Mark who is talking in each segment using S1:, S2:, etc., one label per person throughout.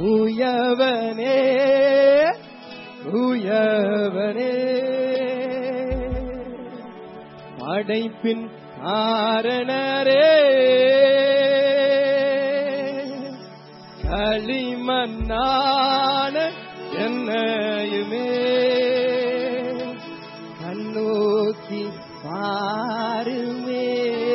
S1: உயவனே உயவனே படைப்பின் காரணரே களிமண்ணான என்னையுமே கண்ணோக்கி பாருமே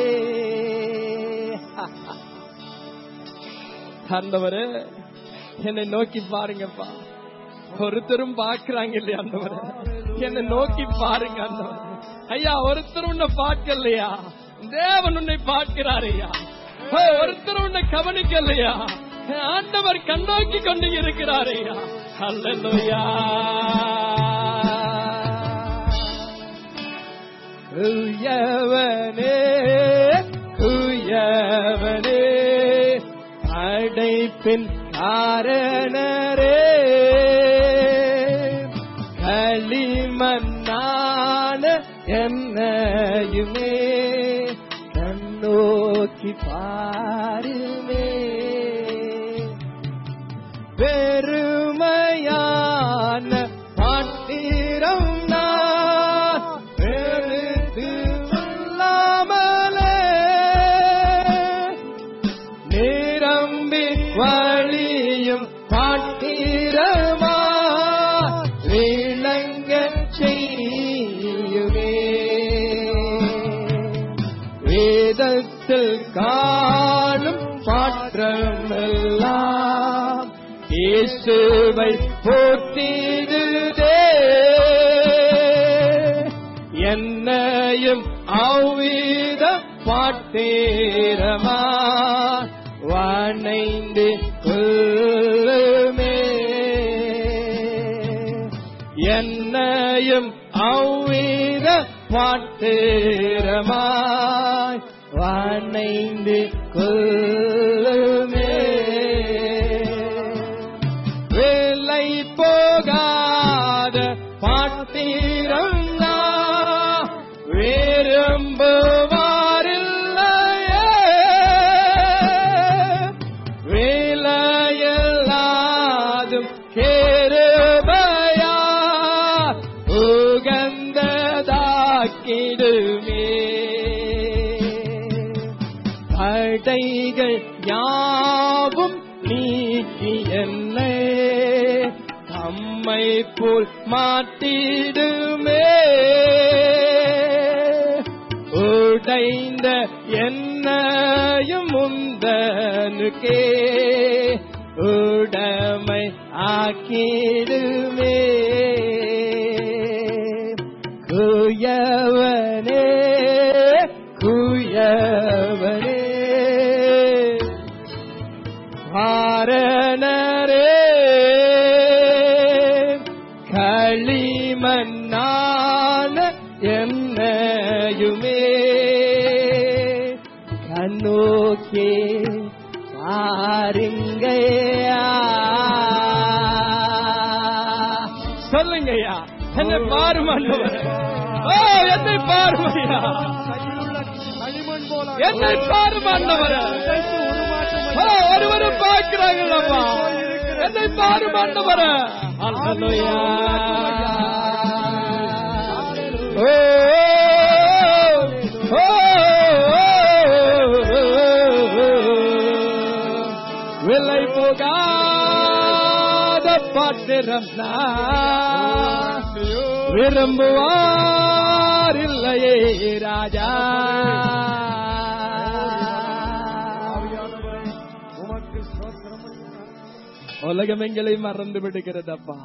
S1: ஆண்டவரே என்னை நோக்கி பாருங்கப்பா ஒருத்தரும் பாக்குறாங்க இல்லையா ஆண்டவரே என்னை நோக்கி பாருங்க ஆண்டவரே ஐயா ஒருத்தரும் உன்னை பார்க்கலையா தேவன் உன்னை பார்க்கிறார் ஐயா ஓ, ஒருத்தரும் உன்னை கவனிக்கலையா ஆண்டவர் கண்ணோக்கி கொண்டு இருக்கிறார் ஐயா அல்லையா உயவனே உயவனே அடைப்பின் காரணரே களிமண்ணான என்னையுமே கண்ணோக்கி பாருமே பெருமையான பாட்டிரம் நான் எழுத்து இல்லாமலே நிரம்பி வழியும் பாட்டிரமா விளங்க செய்யுமே வேதத்தில் காணும் மாற்றமெல்லாம் இயேசுவை போற்றிடுதே என்னையும் அவ்வித பாட்டேரமா வானைந்து கொள்ளுமே என்னையும் அவ்வித பாட்டேரமாய் வானைந்து கொள்ளுமே வேலை போகாத பாட்டிரங்கா விரும்புவாரில்லையே வேலையெல்லாதும் கேருபையா உகந்ததாக்கிடுமே தடைகள் யாவும் நீக்கி என்னை தம்மை போல் மாட்டிடுமே உடைந்த என்னையும் முந்தனுக்கே உடமை ஆக்கிடுமே குயவனே குயவனே காரணரே களிமண்ணான என்னையுமே கண்ணோக்கே பாருங்கய்யா சொல்லுங்கய்யா என்னை பாருமாண்டவர் ஓ என்னை பாருமையா
S2: களிமண் போல
S1: என்னை பாருமாண்டவர் ஓ ஒருவரும் பார்க்கிறாங்களப்பா என்னை பாருமாண்டவர் அல்லேலூயா ஓ ஓ, விலை போகாத பாத்திரம் நான் விரும்புவார் இல்லையே ராஜா
S2: ஆவியானவரே, உமக்கு ஸ்தோத்திரம் ஐயா.
S1: உலகம் எங்களை மறந்து விடுகிறதப்பா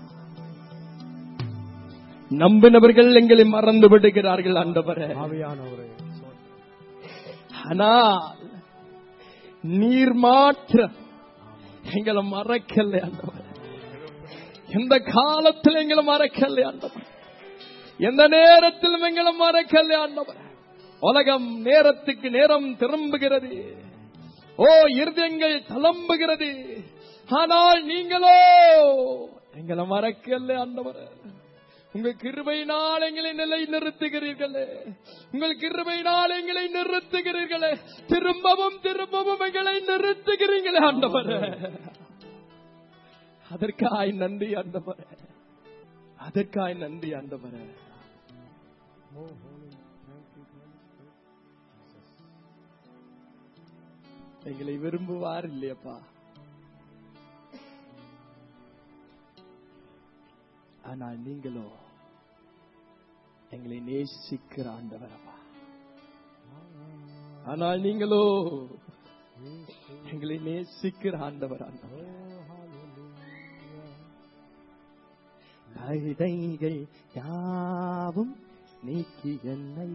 S1: நம்பினவர்கள் எங்களை மறந்து விடுகிறார்கள் ஆண்டவரே
S2: ஆவியானவரே
S1: ஆனால் நீர் மாத்திரம் எங்களை மறக்கல ஆண்டவரே எந்த காலத்தில் எங்களை மறக்கல ஆண்டவர் எந்த நேரத்திலும் எங்களை மறக்கல ஆண்டவர் உலகம் நேரத்துக்கு நேரம் திரும்புகிறது ஓ இருதயங்கள் தளம்புகிறது ஆனால் நீங்களோ எங்களை மறக்கல ஆண்டவர் உங்கள் கிருபையினால் எங்களை நிலை நிறுத்துகிறீர்களே உங்கள் கிருபையினால் எங்களை நிறுத்துகிறீர்களே திரும்பவும் திரும்பவும் எங்களை நிறுத்துகிறீங்களே ஆண்டவர் அதற்காய் நன்றி ஆண்டவரே அதற்காய் நன்றி ஆண்டவரே
S2: More holy. Thank you, Holy Spirit.
S1: எங்களை விரும்புவார் இல்லையப்பா ஆனால் நீங்களோ எங்களை நேசிக்கிற ஆண்டவரப்பா ஆனால் நீங்களோ எங்களை நேசிக்கிற ஆண்டவர் ஆண்டவர் தடைகள் யாவும் நீக்கி என்னை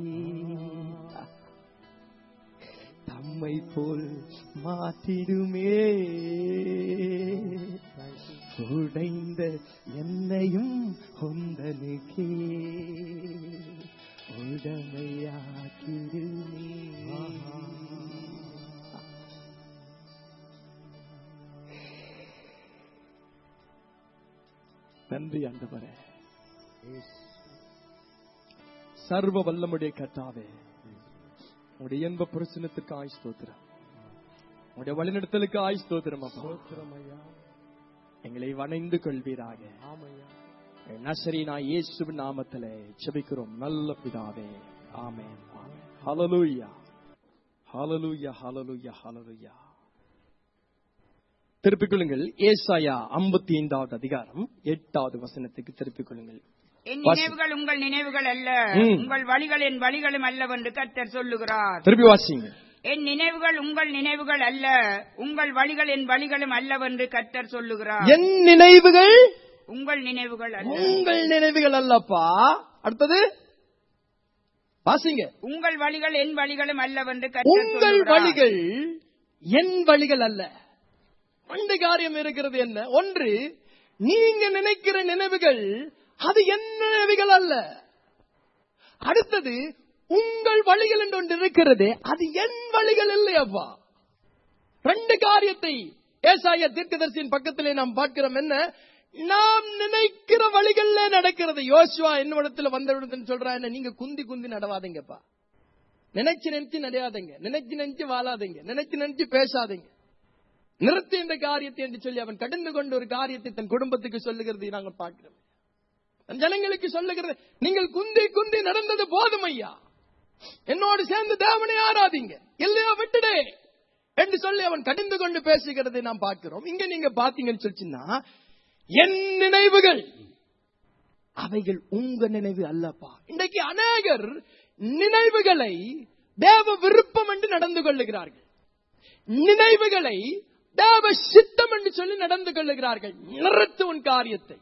S1: தம்மை போல் மாற்றிடுமே உடைந்த என்னையும் உந்தனுக்கே உடமையாக்கிடுமே நன்றி ஆண்டவரே சர்வ வல்லமுடைய கட்டாவே உடைய இன்ப பிரசனத்திற்கு ஆய் ஸ்தோத்திரம் உடைய வழிநடத்தலுக்கு ஆய் ஸ்தோத்திரம் அப்பா
S2: ஸ்தோத்திரம் ஐயா
S1: எங்களை வணைந்து கொள்வீராக
S2: ஆமையா
S1: நசரீனா இயேசுவின் நாமத்திலே ஜெபிக்கிறோம் நல்ல பிதாவே ஆமென் ஆமென் ஹalleluya ஹalleluya ஹalleluya ஹalleluya திருப்பிக் கொள்ளுங்கள் ஏசாயா 55வது அதிகாரம் எட்டாவது வசனத்துக்கு திருப்பிக் கொள்ளுங்கள்
S3: என்
S1: வாசி.
S3: நினைவுகள் உங்கள் நினைவுகள் அல்ல
S1: ம்.
S3: உங்கள் வழிகள் என் வழிகளும் அல்லவென்று கர்த்தர் சொல்லுகிறார்
S1: திருப்பி வாசிங்க
S3: என் நினைவுகள் உங்கள் நினைவுகள் அல்ல உங்கள் வழிகள் என் வழிகளும் அல்லவென்று கர்த்தர் சொல்லுகிறார்
S1: என் நினைவுகள்
S3: உங்கள் நினைவுகள் அல்ல
S1: உங்கள் நினைவுகள் அல்லப்பா அடுத்தது வாசிங்க
S3: உங்கள் வழிகள் என் வழிகளும் அல்லவென்று கர்த்தர்
S1: உங்கள்
S3: சொல்லுகிறார்.
S1: வழிகள் என் வழிகள் அல்ல ரெண்டு காரியம் இருக்கிறது என்ன ஒன்று நீங்க நினைக்கிற நினைவுகள் அது என் நினைவுகள் அல்ல அடுத்தது உங்கள் வழிகள் என்று ஒன்று இருக்கிறது அது என் வழிகள் இல்லையப்பா ரெண்டு காரியத்தை ஏசாய தீர்க்கதரிசியின் பக்கத்திலே நாம் பார்க்கிறோம் என்ன நாம் நினைக்கிற வழிகள்ல நடக்கிறது யோசுவா என்னிடத்துல வந்தவிடத்துல சொல்றா என்ன நீங்க குந்தி குந்தி நடவாதீங்கப்பா நினைச்சு நினைச்சு நடையாதீங்க நினைச்சு நினைச்சு வாழாதீங்க நினைச்சு நினைச்சு பேசாதீங்க நிறுத்தி இந்த காரியத்தை என்று சொல்லி அவன் கடந்து கொண்ட ஒரு காரியத்தை தன் குடும்பத்துக்கு சொல்லுகிறதை நாங்கள் பார்க்கிறோம் தன் ஜனங்களுக்கு சொல்லுகிறது நீங்கள் குந்தி குந்தி நடந்தது போதும் ஐயா என்னோடு சேர்ந்து தேவனை ஆராதிங்க இல்லையா விட்டுடே என்று சொல்லி அவன் கடிந்து கொண்டு பேசுகிறதை நாம் பார்க்கிறோம் இங்க நீங்க பாத்தீங்கன்னு சொல்லிச்சுன்னா என் நினைவுகள் அவைகள் உங்க நினைவு அல்லப்பா இன்றைக்கு அநேகர் நினைவுகளை தேவ விருப்பம் என்று நடந்து கொள்ளுகிறார்கள் நினைவுகளை தேவ சித்தம் என்று சொல்லி நடந்து கொள்ளுகிறார்கள் நிறுத்து உன் காரியத்தை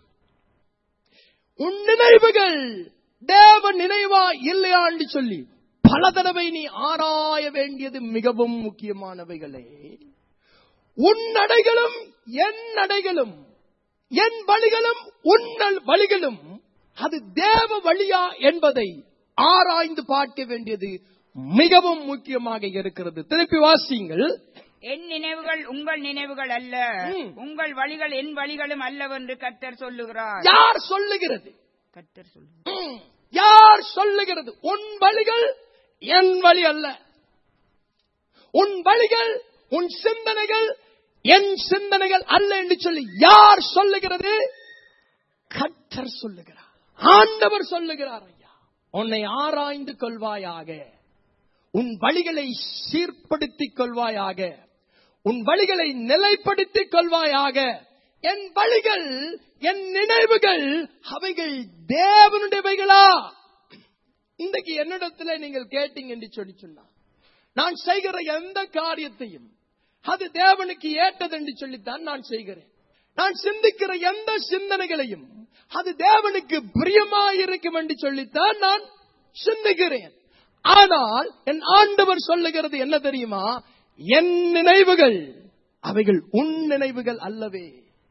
S1: உன் நினைவுகள் தேவ நினைவா இல்லையா என்று சொல்லி பல தடவை நீ ஆராய வேண்டியது மிகவும் முக்கியமானவைகளே உன் நடைகளும் என் நடைகளும் என் வழிகளும் உன்னல் வழிகளும் அது தேவ வழியா என்பதை ஆராய்ந்து பார்க்க வேண்டியது மிகவும் முக்கியமாக இருக்கிறது திருப்பி வாசியுங்கள்
S3: என் நினைவுகள் உங்கள் நினைவுகள் அல்ல
S1: ம்.
S3: உங்கள் வழிகள் என் வழிகளும் அல்லவென்று கர்த்தர் சொல்லுகிறார்
S1: யார் சொல்லுகிறது
S3: கர்த்தர் சொல்லுகிறார்
S1: ம். யார் சொல்லுகிறது உன் வழிகள் என் வழி அல்ல உன் வழிகள் உன் சிந்தனைகள் என் சிந்தனைகள் அல்ல என்று சொல்லி யார் சொல்லுகிறது கர்த்தர் சொல்லுகிறார் ஆண்டவர் சொல்லுகிறார் ஐயா உன்னை ஆராய்ந்து கொள்வாயாக உன் வழிகளை சீர்படுத்திக் கொள்வாயாக உன் வழிகளை நிலைப்படுத்திக் கொள்வாயாக என் வழிகள் என் நினைவுகள் அவைகள் தேவனுடையவைகளா இன்றைக்கு என்னிடத்துல நீங்கள் கேட்டீங்க என்று சொல்லி சொன்னா நான் செய்கிற எந்த காரியத்தையும் அது தேவனுக்கு ஏற்றது என்று சொல்லித்தான் நான் செய்கிறேன் நான் சிந்திக்கிற எந்த சிந்தனைகளையும் அது தேவனுக்கு பிரியமா இருக்கும் என்று சொல்லித்தான் நான் சிந்திக்கிறேன் ஆனால் என் ஆண்டவர் சொல்லுகிறது என்ன தெரியுமா என் நினைவுகள் அவைகள் உன் நினைவுகள் அல்லவே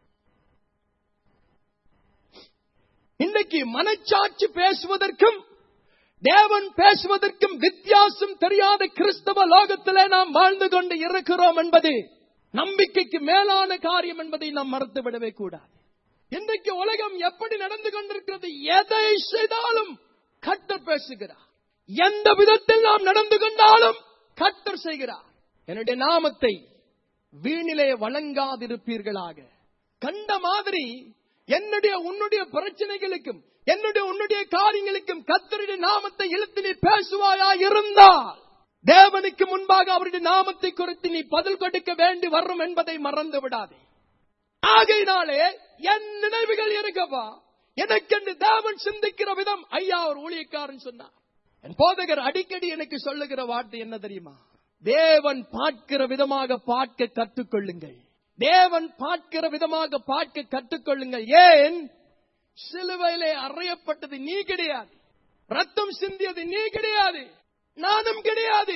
S1: இன்னைக்கு மனச்சாட்சி பேசுவதற்கும் தேவன் பேசுவதற்கும் வித்தியாசம் தெரியாத கிறிஸ்தவ லோகத்திலே நாம் வாழ்ந்து கொண்டு இருக்கிறோம் என்பது நம்பிக்கைக்கு மேலான காரியம் என்பதை நாம் மறந்து விடவே கூடாது இன்றைக்கு உலகம் எப்படி நடந்து கொண்டிருக்கிறது எதை செய்தாலும் கட்டர் பேசுகிறார் எந்த விதத்தில் நாம் நடந்து கொண்டாலும் கட்டர் செய்கிறார் என்னுடைய நாமத்தை வீணிலே வழங்காதிருப்பீர்களாக கண்ட மாதிரி என்னுடைய உன்னுடைய பிரச்சனைகளுக்கும் என்னுடைய உன்னுடைய காரியங்களுக்கும் கத்தருடைய நாமத்தை இழுத்து நீ பேசுவாயா இருந்தால் தேவனுக்கு முன்பாக அவருடைய நாமத்தை குறித்து நீ பதில் கொடுக்க வேண்டி வரும் என்பதை மறந்து விடாதே ஆகையினாலே என் நினைவுகள் இருக்கவா எனக்கென்று தேவன் சிந்திக்கிற விதம் ஐயா ஒரு ஊழியக்காரன் சொன்னார் என் போதகர் அடிக்கடி எனக்கு சொல்லுகிற வார்த்தை என்ன தெரியுமா தேவன் பார்க்கிற விதமாக பார்க்க கற்றுக்கொள்ளுங்கள் தேவன் பார்க்கிற விதமாக பார்க்க கற்றுக்கொள்ளுங்கள் ஏன் சிலுவையிலே அறையப்பட்டது நீ கிடையாது ரத்தம் சிந்தியது நீ கிடையாது நானும் கிடையாது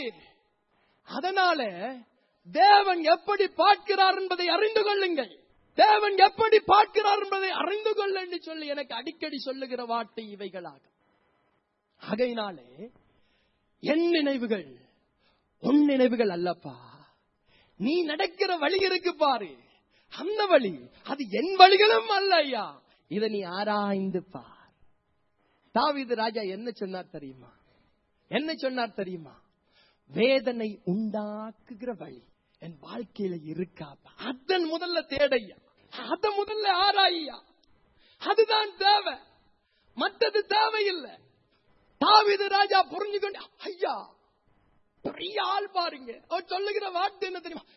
S1: அதனால தேவன் எப்படி பார்க்கிறார் என்பதை அறிந்து கொள்ளுங்கள் தேவன் எப்படி பார்க்கிறார் என்பதை அறிந்து கொள்ள என்று சொல்லி எனக்கு அடிக்கடி சொல்லுகிற வார்த்தை இவைகளாகும் ஆகையினாலே என் நினைவுகள் உன் நினைவுகள் அல்லப்பா நீ நடக்கிற வழி இருக்கு பாரு அந்த வழி அது என் வழிகளும் அல்ல ஐயா இதை நீ ஆராய்ந்து பார் தாவீது ராஜா என்ன சொன்னார் தெரியுமா என்ன சொன்னார் தெரியுமா வேதனை உண்டாக்குகிற வழி என் வாழ்க்கையில இருக்காப்பா அதன் முதல்ல தேடையா அத முதல்ல ஆராய்யா அதுதான் தேவை மற்றது தேவையில்லை தாவீது ராஜா புரிஞ்சுக்கொண்டு ஐயா பெரிய ஆள் பாருங்க அவர் சொல்லுகிற வார்த்தை என்ன தெரியுமா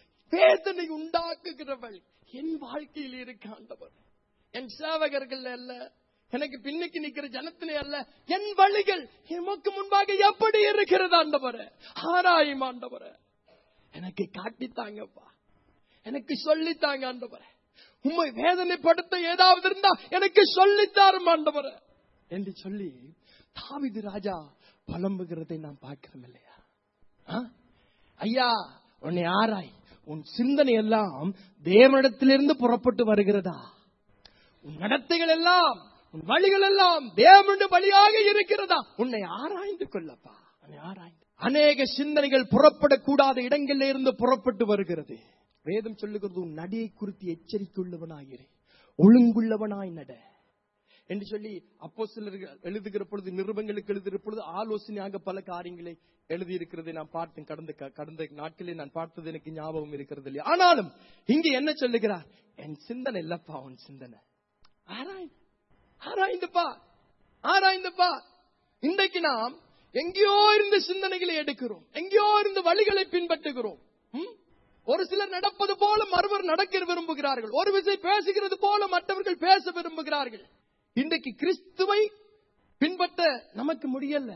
S1: வேதனை உண்டாக்குகிற வழி என் வாழ்க்கையில் இருக்கு ஆண்டவர் என் சேவகர்கள் அல்ல எனக்கு பின்னுக்கு நிக்கிற ஜனத்திலே அல்ல என் வழிகள் எமக்கு முன்பாக எப்படி இருக்கிறது ஆண்டவர ஆராயும் ஆண்டவர எனக்கு காட்டித்தாங்கப்பா எனக்கு சொல்லித்தாங்க ஆண்டவர உண்மை வேதனைப்படுத்த ஏதாவது இருந்தா எனக்கு சொல்லித்தாரும் ஆண்டவர என்று சொல்லி தாவிது ராஜா புலம்புகிறதை நாம் பார்க்கிறோம் இல்லையா ஆ? ஐயா உன்னை ஆராய் உன் சிந்தனை எல்லாம் தேவனிடத்திலிருந்து புறப்பட்டு வருகிறதா உன் நடத்தைகள் எல்லாம் உன் வழிகள் எல்லாம் தேவனுடைய வழியாக இருக்கிறதா உன்னை ஆராய்ந்து கொள்ளப்பா உன்னை ஆராய்ந்து அநேக சிந்தனைகள் புறப்படக்கூடாத இடங்களில் இருந்து புறப்பட்டு வருகிறது வேதம் சொல்லுகிறது உன் நடியை குறித்து எச்சரிக்கையுள்ளவனாயிரு ஒழுங்குள்ளவனாய் நட என்று சொல்லி அப்போ எழுதுகிற பொழுது நிருபங்களுக்கு எழுதுகிற பொழுது ஆலோசனையாக பல காரியங்களை எழுதியிருக்கிறதை நான் பார்த்தேன் கடந்த க- கடந்த நாட்களில் நான் பார்த்தது எனக்கு ஞாபகம் இருக்கிறது இல்லையா ஆனாலும் இங்கே என்ன சொல்லுகிறார் என் சிந்தனை இல்லப்பா உன் சிந்தனை ஆராய்ந்து ஆராய்ந்து பார் ஆராய்ந்து பார் இன்றைக்கு நாம் எங்கேயோ இருந்து சிந்தனைகளை எடுக்கிறோம் எங்கேயோ இருந்து வழிகளை பின்பற்றுகிறோம் ம்? ஒரு சிலர் நடப்பது போல மறுவர் நடக்க விரும்புகிறார்கள் ஒரு விசை பேசுகிறது போல மற்றவர்கள் பேச விரும்புகிறார்கள் இன்றைக்கு கிறிஸ்துவை பின்பற்ற நமக்கு முடியல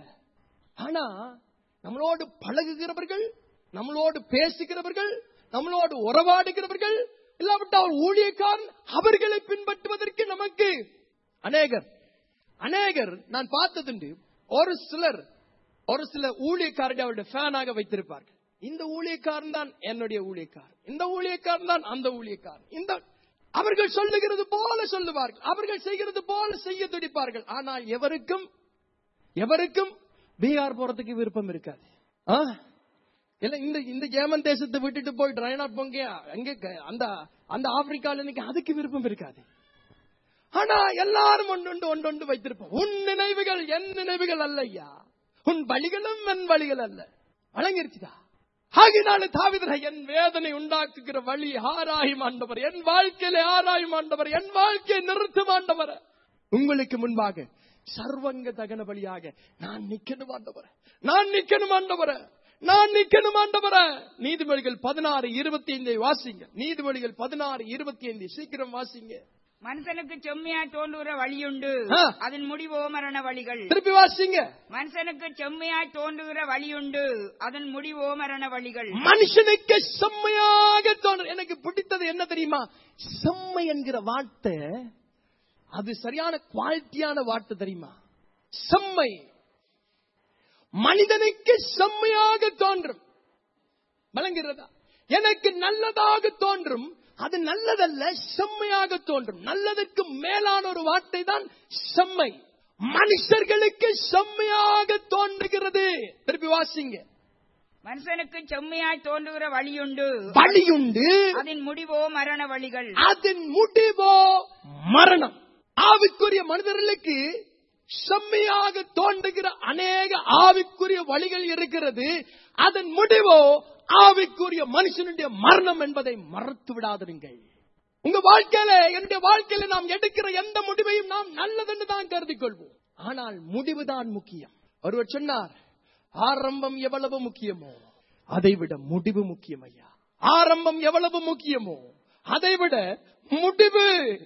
S1: ஆனா நம்மளோடு பழகுகிறவர்கள் நம்மளோடு பேசுகிறவர்கள் நம்மளோடு உறவாடுகிறவர்கள் இல்லாவிட்டால் ஊழியக்காரன் அவர்களை பின்பற்றுவதற்கு நமக்கு அநேகர் அநேகர் நான் பார்த்ததுண்டு ஒரு சிலர் ஒரு சில ஊழியக்காரரை அவருடைய ஃபேனாக வைத்திருப்பார்கள் இந்த ஊழியக்காரன் தான் என்னுடைய ஊழியக்காரன் இந்த ஊழியக்காரன் தான் அந்த ஊழியக்காரன் இந்த அவர்கள் சொல்லுகிறது போல சொல்லுவார்கள் அவர்கள் செய்கிறது போல செய்ய துடிப்பார்கள் ஆனால் எவருக்கும் எவருக்கும் பீகார் போறதுக்கு விருப்பம் இருக்காது ஆ? இல்ல இந்த இந்த ஜெர்மன் தேசத்தை விட்டுட்டு போய் ட்ரைனாட் போங்க அங்க க- அந்த அந்த ஆப்பிரிக்கால இன்னைக்கு அதுக்கு விருப்பம் இருக்காது ஆனா எல்லாரும் ஒன்றொண்டு ஒன்றொண்டு வைத்திருப்போம் உன் நினைவுகள் என் நினைவுகள் அல்ல ஐயா உன் வழிகளும் என் வழிகள் அல்ல வழங்கிருச்சுதா ஆகினால தாவிதர என் வேதனை உண்டாக்குகிற வழி ஆராயும் ஆண்டவர் என் வாழ்க்கையில ஆராயும் ஆண்டவர் என் வாழ்க்கையை நிறுத்தும் ஆண்டவர் உங்களுக்கு முன்பாக சர்வங்க தகன வழியாக நான் நிக்கணும் ஆண்டவர நான் நிக்கணும் ஆண்டவர நான் நிக்கணும் ஆண்டவர நீதிமொழிகள் பதினாறு இருபத்தி ஐந்தை வாசிங்க நீதிமொழிகள் பதினாறு இருபத்தி ஐந்து சீக்கிரம் வாசிங்க
S3: மனுஷனுக்கு செம்மையா தோன்றுகிற வழியுண்டு
S1: ஆ.
S3: அதன் முடிவோ மரண வழிகள்
S1: திருப்பி வாசிங்க
S3: மனுஷனுக்கு செம்மையாய் தோன்றுகிற வழியுண்டு அதன் முடிவோ மரண வழிகள்
S1: மனுஷனுக்கு செம்மையாக தோணும் எனக்கு பிடித்தது என்ன தெரியுமா செம்மை என்கிற வார்த்தை அது சரியான குவாலிட்டியான வார்த்தை தெரியுமா செம்மை மனிதனுக்கு செம்மையாக தோன்றும் விளங்குகிறதா எனக்கு நல்லதாக தோன்றும் அது நல்லதல்ல செம்மையாக தோன்றும் நல்லதற்கு மேலான ஒரு வார்த்தை தான் செம்மை மனுஷர்களுக்கு செம்மையாக தோன்றுகிறது திருப்பி வாசிங்க
S3: மனுஷனுக்கு செம்மையாய் தோன்றுகிற வழியுண்டு
S1: வழியுண்டு
S3: அதன் முடிவோ மரண வழிகள்
S1: அதன் முடிவோ மரணம் ஆவிக்குரிய மனிதர்களுக்கு செம்மையாக தோன்றுகிற அநேக ஆவிக்குரிய வழிகள் இருக்கிறது அதன் முடிவோ ஆவிக்குரிய மனுஷனுடைய மரணம் என்பதை மறத்து விடாதிருங்கள் உங்க வாழ்க்கையில என்னுடைய வாழ்க்கையில நாம் எடுக்கிற எந்த முடிவையும் நாம் நல்லதென்று தான் கருதி கொள்வோம் ஆனால் முடிவுதான் முக்கியம் ஒருவர் சொன்னார் ஆரம்பம் எவ்வளவு முக்கியமோ அதைவிட முடிவு முக்கியம் ஐயா ஆரம்பம் எவ்வளவு முக்கியமோ அதைவிட முடிவு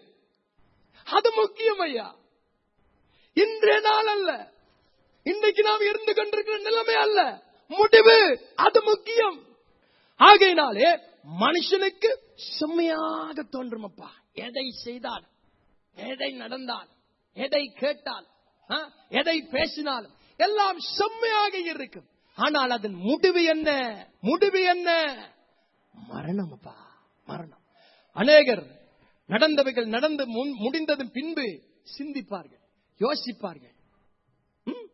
S1: அது முக்கியம் ஐயா இன்றைய நாள் அல்ல இன்றைக்கு நாம் இருந்து கொண்டிருக்கிற நிலைமை அல்ல முடிவு அது முக்கியம் ஆகையினாலே மனுஷனுக்கு செம்மையாக தோன்றும் அப்பா எதை செய்தால் எதை நடந்தால் எதை கேட்டால் ஆ, எதை பேசினாலும் எல்லாம் செம்மையாக இருக்கும் ஆனால் அதன் முடிவு என்ன முடிவு என்ன மரணம் அப்பா மரணம் அநேகர் நடந்தவைகள் நடந்து முன்- முடிந்ததும் பின்பு சிந்திப்பார்கள் யோசிப்பார்கள் ம்?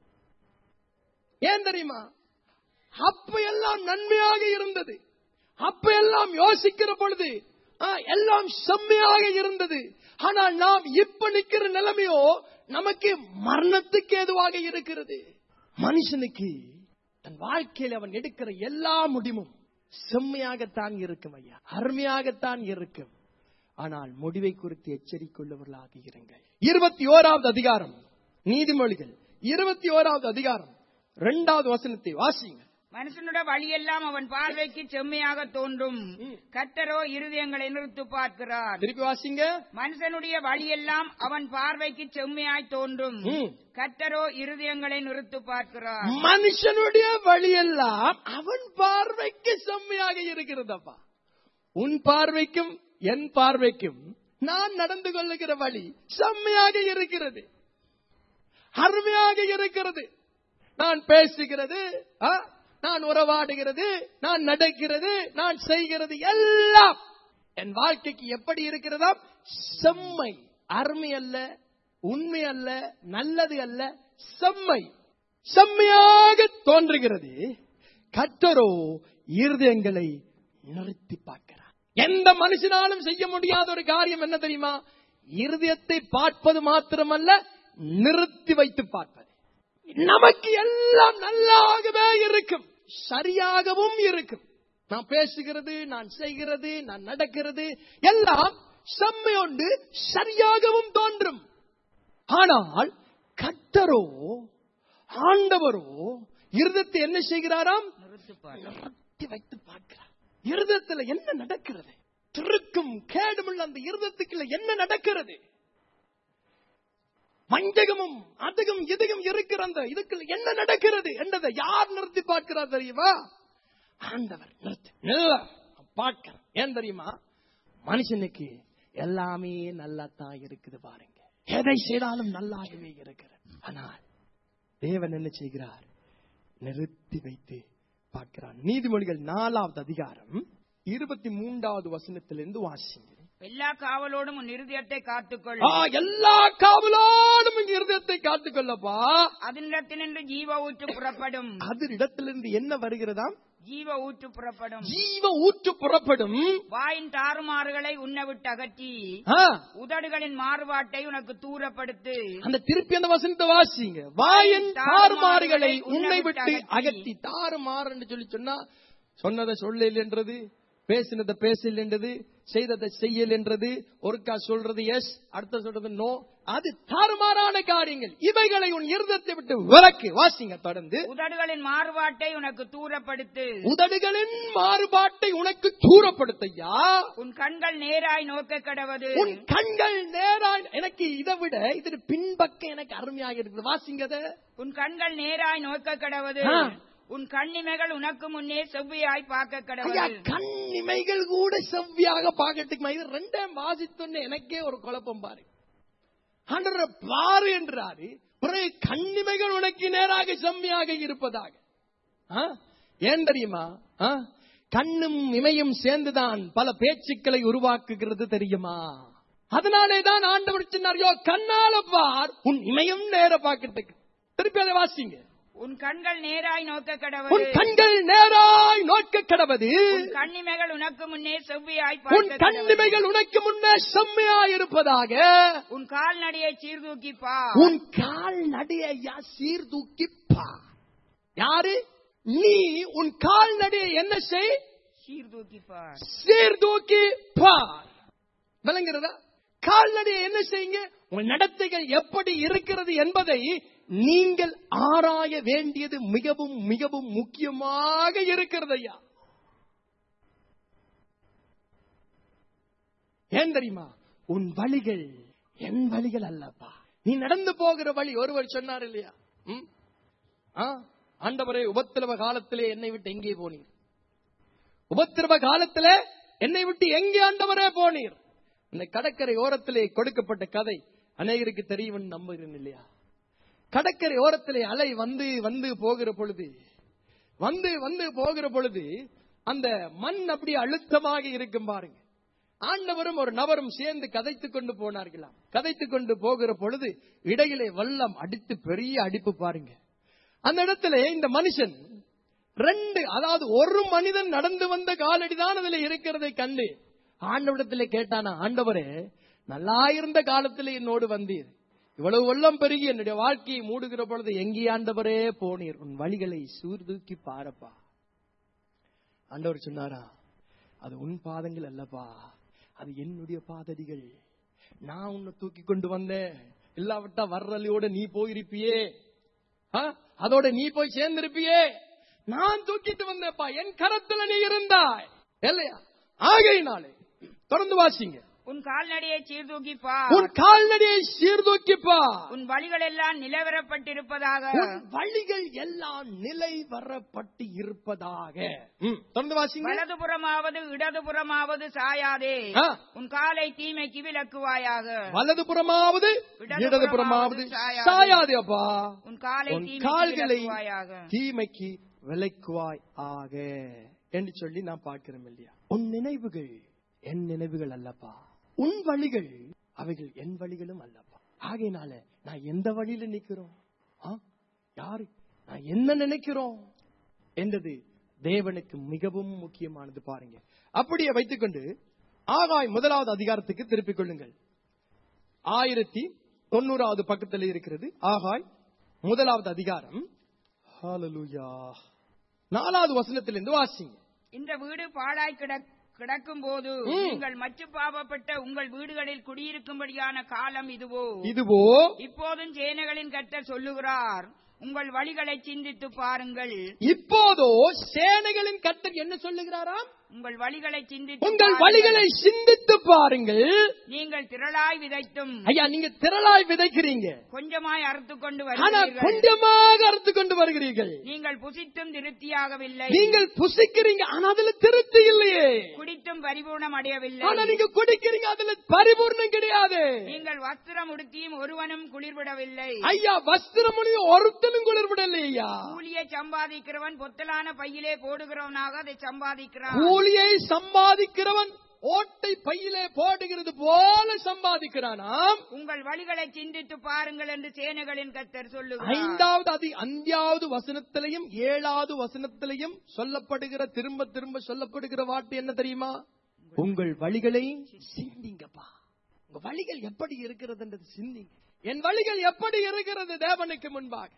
S1: ஏன் தெரியுமா அப்ப எல்லாம் நன்மையாக இருந்தது அப்ப எல்லாம் யோசிக்கிற பொழுது ஆ, எல்லாம் செம்மையாக இருந்தது ஆனால் நாம் இப்ப நிக்கிற நிலைமையோ நமக்கு மரணத்துக்கு ஏதுவாக இருக்கிறது மனுஷனுக்கு தன் வாழ்க்கையில் அவன் எடுக்கிற எல்லா முடிவும் செம்மையாகத்தான் இருக்கும் ஐயா அருமையாகத்தான் இருக்கும் ஆனால் முடிவை குறித்து எச்சரிக்கையுள்ளவர்களாக இருங்கள் இருபத்தி ஓராவது அதிகாரம் நீதிமொழிகள் இருபத்தி ஓராவது அதிகாரம் இரண்டாவது வசனத்தை வாசிங்க
S3: மனுஷனுடைய வழியெல்லாம் அவன் பார்வைக்கு செம்மையாக தோன்றும் கர்த்தரோ இருதயங்களை நிறுத்து பார்க்கிறார்
S1: திருப்பி வாசிங்க
S3: மனுஷனுடைய வழியெல்லாம் அவன் பார்வைக்கு செம்மையாய் தோன்றும்
S1: ம்.
S3: கர்த்தரோ இருதயங்களை நிறுத்து பார்க்கிறார்
S1: மனுஷனுடைய வழியெல்லாம் அவன் பார்வைக்கு செம்மையாக இருக்கிறதப்பா உன் பார்வைக்கும் என் பார்வைக்கும் நான் நடந்து கொள்ளுகிற வழி செம்மையாக இருக்கிறது அருமையாக இருக்கிறது நான் பேசுகிறது ஆ, நான் உறவாடுகிறது நான் நடக்கிறது நான் செய்கிறது எல்லாம் என் வாழ்க்கைக்கு எப்படி இருக்கிறதா செம்மை அருமை அல்ல உண்மை அல்ல நல்லது அல்ல செம்மை செம்மையாக தோன்றுகிறது கத்தரோ இருதயங்களை நிறுத்தி பார்க்கிறார் எந்த மனுஷனாலும் செய்ய முடியாத ஒரு காரியம் என்ன தெரியுமா இருதயத்தை பார்ப்பது மாத்திரமல்ல நிறுத்தி வைத்து பார்ப்பது நமக்கு எல்லாம் நல்லாகவே இருக்கும் சரியாகவும் இருக்கும் நான் பேசுகிறது நான் செய்கிறது நான் நடக்கிறது எல்லாம் செம்மையொண்டு சரியாகவும் தோன்றும் ஆனால் கத்தரோ ஆண்டவரோ இருதத்தை என்ன செய்கிறாராம்
S3: நிறுத்து பார்
S1: நிறுத்தி வைத்து பார்க்கிறார் இருதயத்துல என்ன நடக்கிறது திருக்கும் கேடுமுள்ள அந்த இருதயத்துக்குள்ள என்ன நடக்கிறது வஞ்சகமும் அதுகும் இதுகும் இருக்கிற அந்த இதுக்குள்ள என்ன நடக்கிறது என்றதை யார் நிறுத்தி பார்க்கிறார் தெரியுமா ஆண்டவர் நிறுத்து நல்ல பார்க்கிறேன் ஏன் தெரியுமா மனுஷனுக்கு எல்லாமே நல்லா தான் இருக்குது பாருங்க எதை செய்தாலும் நல்லாகவே இருக்கிறது ஆனால் தேவன் என்ன செய்கிறார் நிறுத்தி வைத்து பார்க்கிறார் நீதிமொழிகள் நாலாவது அதிகாரம் இருபத்தி மூன்றாவது வசனத்திலிருந்து வாசிங்க
S3: எல்லா காவலோடும் உன் இருதயத்தை காத்துக்கொள்
S1: ஆ, எல்லா காவலோடும் இங்க இருதயத்தை காத்துக்கொள்ளப்பா
S3: அதனிடத்தினின்று ஜீவ ஊற்று புறப்படும்
S1: அதனிடத்திலிருந்து என்ன வருகிறதாம்
S3: ஜீவ ஊற்று புறப்படும்
S1: ஜீவ ஊற்று புறப்படும்
S3: வாயின் தாறுமாறுகளை உன்னை விட்டு அகற்றி
S1: ஆ,
S3: உதடுகளின் மாறுபாட்டை உனக்கு தூரப்படுத்து
S1: அந்த திருப்பி அந்த வசனத்தை வாசிங்க வாயின் தாறுமாறுகளை உன்னை விட்டு அகற்றி தாறுமாறுன்னு சொல்லி சொன்னா சொன்னதை சொல்லல என்றது பேசினதை பேசல என்றது செய்ததை செய்யல என்றது ஒருக்கா சொல்றது எஸ் அடுத்த சொல்றது நோ அது தாறுமாறான காரியங்கள் இவைகளை உன் இருதத்தை விட்டு விலக்கு வாசிங்க தொடர்ந்து
S3: உதடுகளின் மாறுபாட்டை உனக்கு தூரப்படுத்து
S1: உதடுகளின் மாறுபாட்டை உனக்கு தூரப்படுத்தையா
S3: உன் கண்கள் நேராய் நோக்க கடவது
S1: உன் கண்கள் நேராய் எனக்கு இதை விட இது பின்பக்கம் எனக்கு அருமையாக இருக்குது வாசிங்க அதை.
S3: உன் கண்கள் நேராய் நோக்க கடவது
S1: ஆ.
S3: உன் கண்ணிமைகள் உனக்கு முன்னே செவ்வியாய் பார்க்க
S1: ஐயா
S3: கடவது
S1: கண் இமைகள் கூட செவ்வியாக பார்க்கறதுக்கு இது ரெண்டே வாசித்தோன்னு எனக்கே ஒரு குழப்பம் பாரு ஆண்டவர் பாரு என்றாரு பிறகு கண்ணிமைகள் உனக்கு நேராக செம்மையாக இருப்பதாக ஆ? ஏன் தெரியுமா ஆ? கண்ணும் இமையும் சேர்ந்துதான் பல பேச்சுக்களை உருவாக்குகிறது தெரியுமா அதனாலே தான் ஆண்டவர் சொன்னார் யோ கண்ணால பார் உன் இமயம் நேர பார்க்கறதுக்கு திருப்பி அதை வாசிங்க
S3: உன் கண்கள் நேராய் நோக்க
S1: உன்
S3: கடவது
S1: கண்கள் நேராய் நோக்க கடவது
S3: உன் கண்ணிமைகள் உனக்கு முன்னே செவ்வியாய்
S1: உன்
S3: பார்க்க கடவது.
S1: கண்ணிமைகள் உனக்கு முன்னே செம்மையாய் இருப்பதாக
S3: உன் கால்நடையை சீர்தூக்கி பா
S1: உன் கால் நடையா சீர்தூக்கி பார் யாரு நீ உன் கால் நடையை என்ன செய்
S3: சீர்தூக்கி பார்
S1: சீர்தூக்கி பார் விளங்குறதா கால்நடையை என்ன செய்யுங்க உங்கள் நடத்தைகள் எப்படி இருக்கிறது என்பதை நீங்கள் ஆராய வேண்டியது மிகவும் மிகவும் முக்கியமாக இருக்கிறது ஐயா ஏன் தெரியுமா உன் வழிகள் என் வழிகள் அல்லப்பா நீ நடந்து போகிற வழி ஒருவர் சொன்னார் இல்லையா ம்? ஆ? ஆண்டவரே உபத்திரவ காலத்திலே என்னை விட்டு எங்கே போனீர் உபத்திரவ காலத்திலே என்னை விட்டு எங்கே ஆண்டவரே போனீர் இந்த கடற்கரை ஓரத்திலே கொடுக்கப்பட்ட கதை அநேகருக்கு தெரியும் நம்புகிறேன் இல்லையா கடற்கரை ஓரத்திலே அலை வந்து வந்து போகிற பொழுது வந்து வந்து போகிற பொழுது அந்த மண் அப்படி அழுத்தமாக இருக்கும் பாருங்க ஆண்டவரும் ஒரு நபரும் சேர்ந்து கதைத்துக் கொண்டு போனார்களாம் கதைத்துக் கொண்டு போகிற பொழுது இடையிலே வெள்ளம் அடித்து பெரிய அடிப்பு பாருங்க அந்த இடத்துல இந்த மனுஷன் ரெண்டு அதாவது ஒரு மனிதன் நடந்து வந்த காலடிதான் அதுல இருக்கிறதை கண்டு ஆண்டவரிடத்திலே கேட்டானா ஆண்டவரே நல்லா இருந்த காலத்தில் என்னோடு வந்தீர் இவ்வளவு வெள்ளம் பெருகி என்னுடைய வாழ்க்கையை மூடுகிற பொழுது எங்கே ஆண்டவரே போனீர் உன் வழிகளை சூர்தூக்கி பாரப்பா ஆண்டவர் சொன்னாரா அது உன் பாதங்கள் அல்லப்பா அது என்னுடைய பாதடிகள் நான் உன்னை தூக்கி கொண்டு வந்தேன் இல்லாவிட்டா வர்றலியோட நீ போயிருப்பியே ஆ? அதோட நீ போய் சேர்ந்திருப்பியே நான் தூக்கிட்டு வந்தேப்பா என் கரத்துல நீ இருந்தாய் இல்லையா ஆகையினாலே தொடர்ந்து வாசிங்க
S3: உன் கால்நடையை சீர்தூக்கிப்பா
S1: உன் கால்நடையை சீர்தூக்கிப்பா
S3: உன் வழிகள் எல்லாம் நிலவரப்பட்டிருப்பதாக
S1: உன் வழிகள் எல்லாம் நிலை வரப்பட்டு இருப்பதாக ம், தொடர்ந்து வாசிங்க
S3: வலதுபுறமாவது இடதுபுறமாவது சாயாதே
S1: ஆ.
S3: உன் காலை தீமைக்கு விலக்குவாயாக
S1: வலதுபுறமாவது இடதுபுறமாவது சாயாது அப்பா
S3: உன் காலை
S1: உன்
S3: தீமைக்கு
S1: கால்களை
S3: விலக்குவாயாக
S1: தீமைக்கு விலைக்குவாய் ஆக என்று சொல்லி நான் பார்க்கிறோம் இல்லையா உன் நினைவுகள் என் நினைவுகள் அல்லப்பா உன் வழிகள் அவைகள் என் வழிகளும் அல்லப்பா ஆகையினால நான் எந்த வழியில நிக்கிறோம் ஆ? யாரு நான் என்ன நினைக்கிறோம் என்றது தேவனுக்கு மிகவும் முக்கியமானது பாருங்க அப்படியே வைத்துக்கொண்டு ஆகாய் முதலாவது அதிகாரத்துக்கு திருப்பிக் கொள்ளுங்கள் ஆயிரத்தி தொண்ணூறாவது பக்கத்தில் இருக்கிறது ஆகாய் முதலாவது அதிகாரம் ஹalleluya நாலாவது வசனத்திலிருந்து வாசிங்க
S3: இந்த வீடு பாழாய் கிடக் கிடக்கும் போது
S1: ம்.
S3: நீங்கள் மற்ற பாவப்பட்ட உங்கள் வீடுகளில் குடியிருக்கும்படியான காலம் இதுவோ
S1: இதுவோ
S3: இப்போதும் சேனைகளின் கர்த்தர் சொல்லுகிறார் உங்கள் வழிகளை சிந்தித்து பாருங்கள்
S1: இப்போதோ சேனைகளின் கர்த்தர் என்ன சொல்லுகிறாராம்
S3: உங்கள் வழிகளை சிந்தித்து
S1: உங்கள்
S3: பாருங்கள்.
S1: வழிகளை சிந்தித்து பாருங்கள்
S3: நீங்கள் திரளாய் விதைத்தும்
S1: ஐயா நீங்க திரளாய் விதைக்கிறீங்க
S3: கொஞ்சமாய் அறுத்து கொண்டு
S1: ஆனா
S3: வருகிறீர்கள்
S1: கொஞ்சமாக அறுத்து கொண்டு வருகிறீர்கள்
S3: நீங்கள் புசித்தும் திருப்தியாகவில்லை
S1: நீங்கள் புசிக்கிறீங்க ஆனா அதுல திருப்தி இல்லையே
S3: குடித்தும் பரிபூர்ணம் அடையவில்லை
S1: ஆனா நீங்க குடிக்கிறீங்க அதுல பரிபூர்ணம் கிடையாது
S3: நீங்கள் வஸ்திரம் உடுத்தியும் ஒருவனும் குளிர்விடவில்லை
S1: ஐயா வஸ்திரமுனியும் ஒருத்தனும் குளிர்விடல ஐயா
S3: கூலியை சம்பாதிக்கிறவன் பொத்தலான பையிலே போடுகிறவனாக அதை சம்பாதிக்கிறான்
S1: கூலியை சம்பாதிக்கிறவன் ஓட்டை பையிலே போடுகிறது போல சம்பாதிக்கிறானாம்
S3: உங்கள் வழிகளை சிந்தித்து பாருங்கள் என்று சேனைகளின் கர்த்தர் சொல்லுகிறார்
S1: ஐந்தாவது அதி அஞ்சாவது வசனத்திலையும் ஏழாவது வசனத்திலையும் சொல்லப்படுகிற திரும்ப திரும்ப சொல்லப்படுகிற வார்த்தை என்ன தெரியுமா உங்கள் வழிகளை சிந்திங்கப்பா உங்க வழிகள் எப்படி இருக்கிறது என்றது சிந்திங்க என் வழிகள் எப்படி இருக்கிறது தேவனுக்கு முன்பாக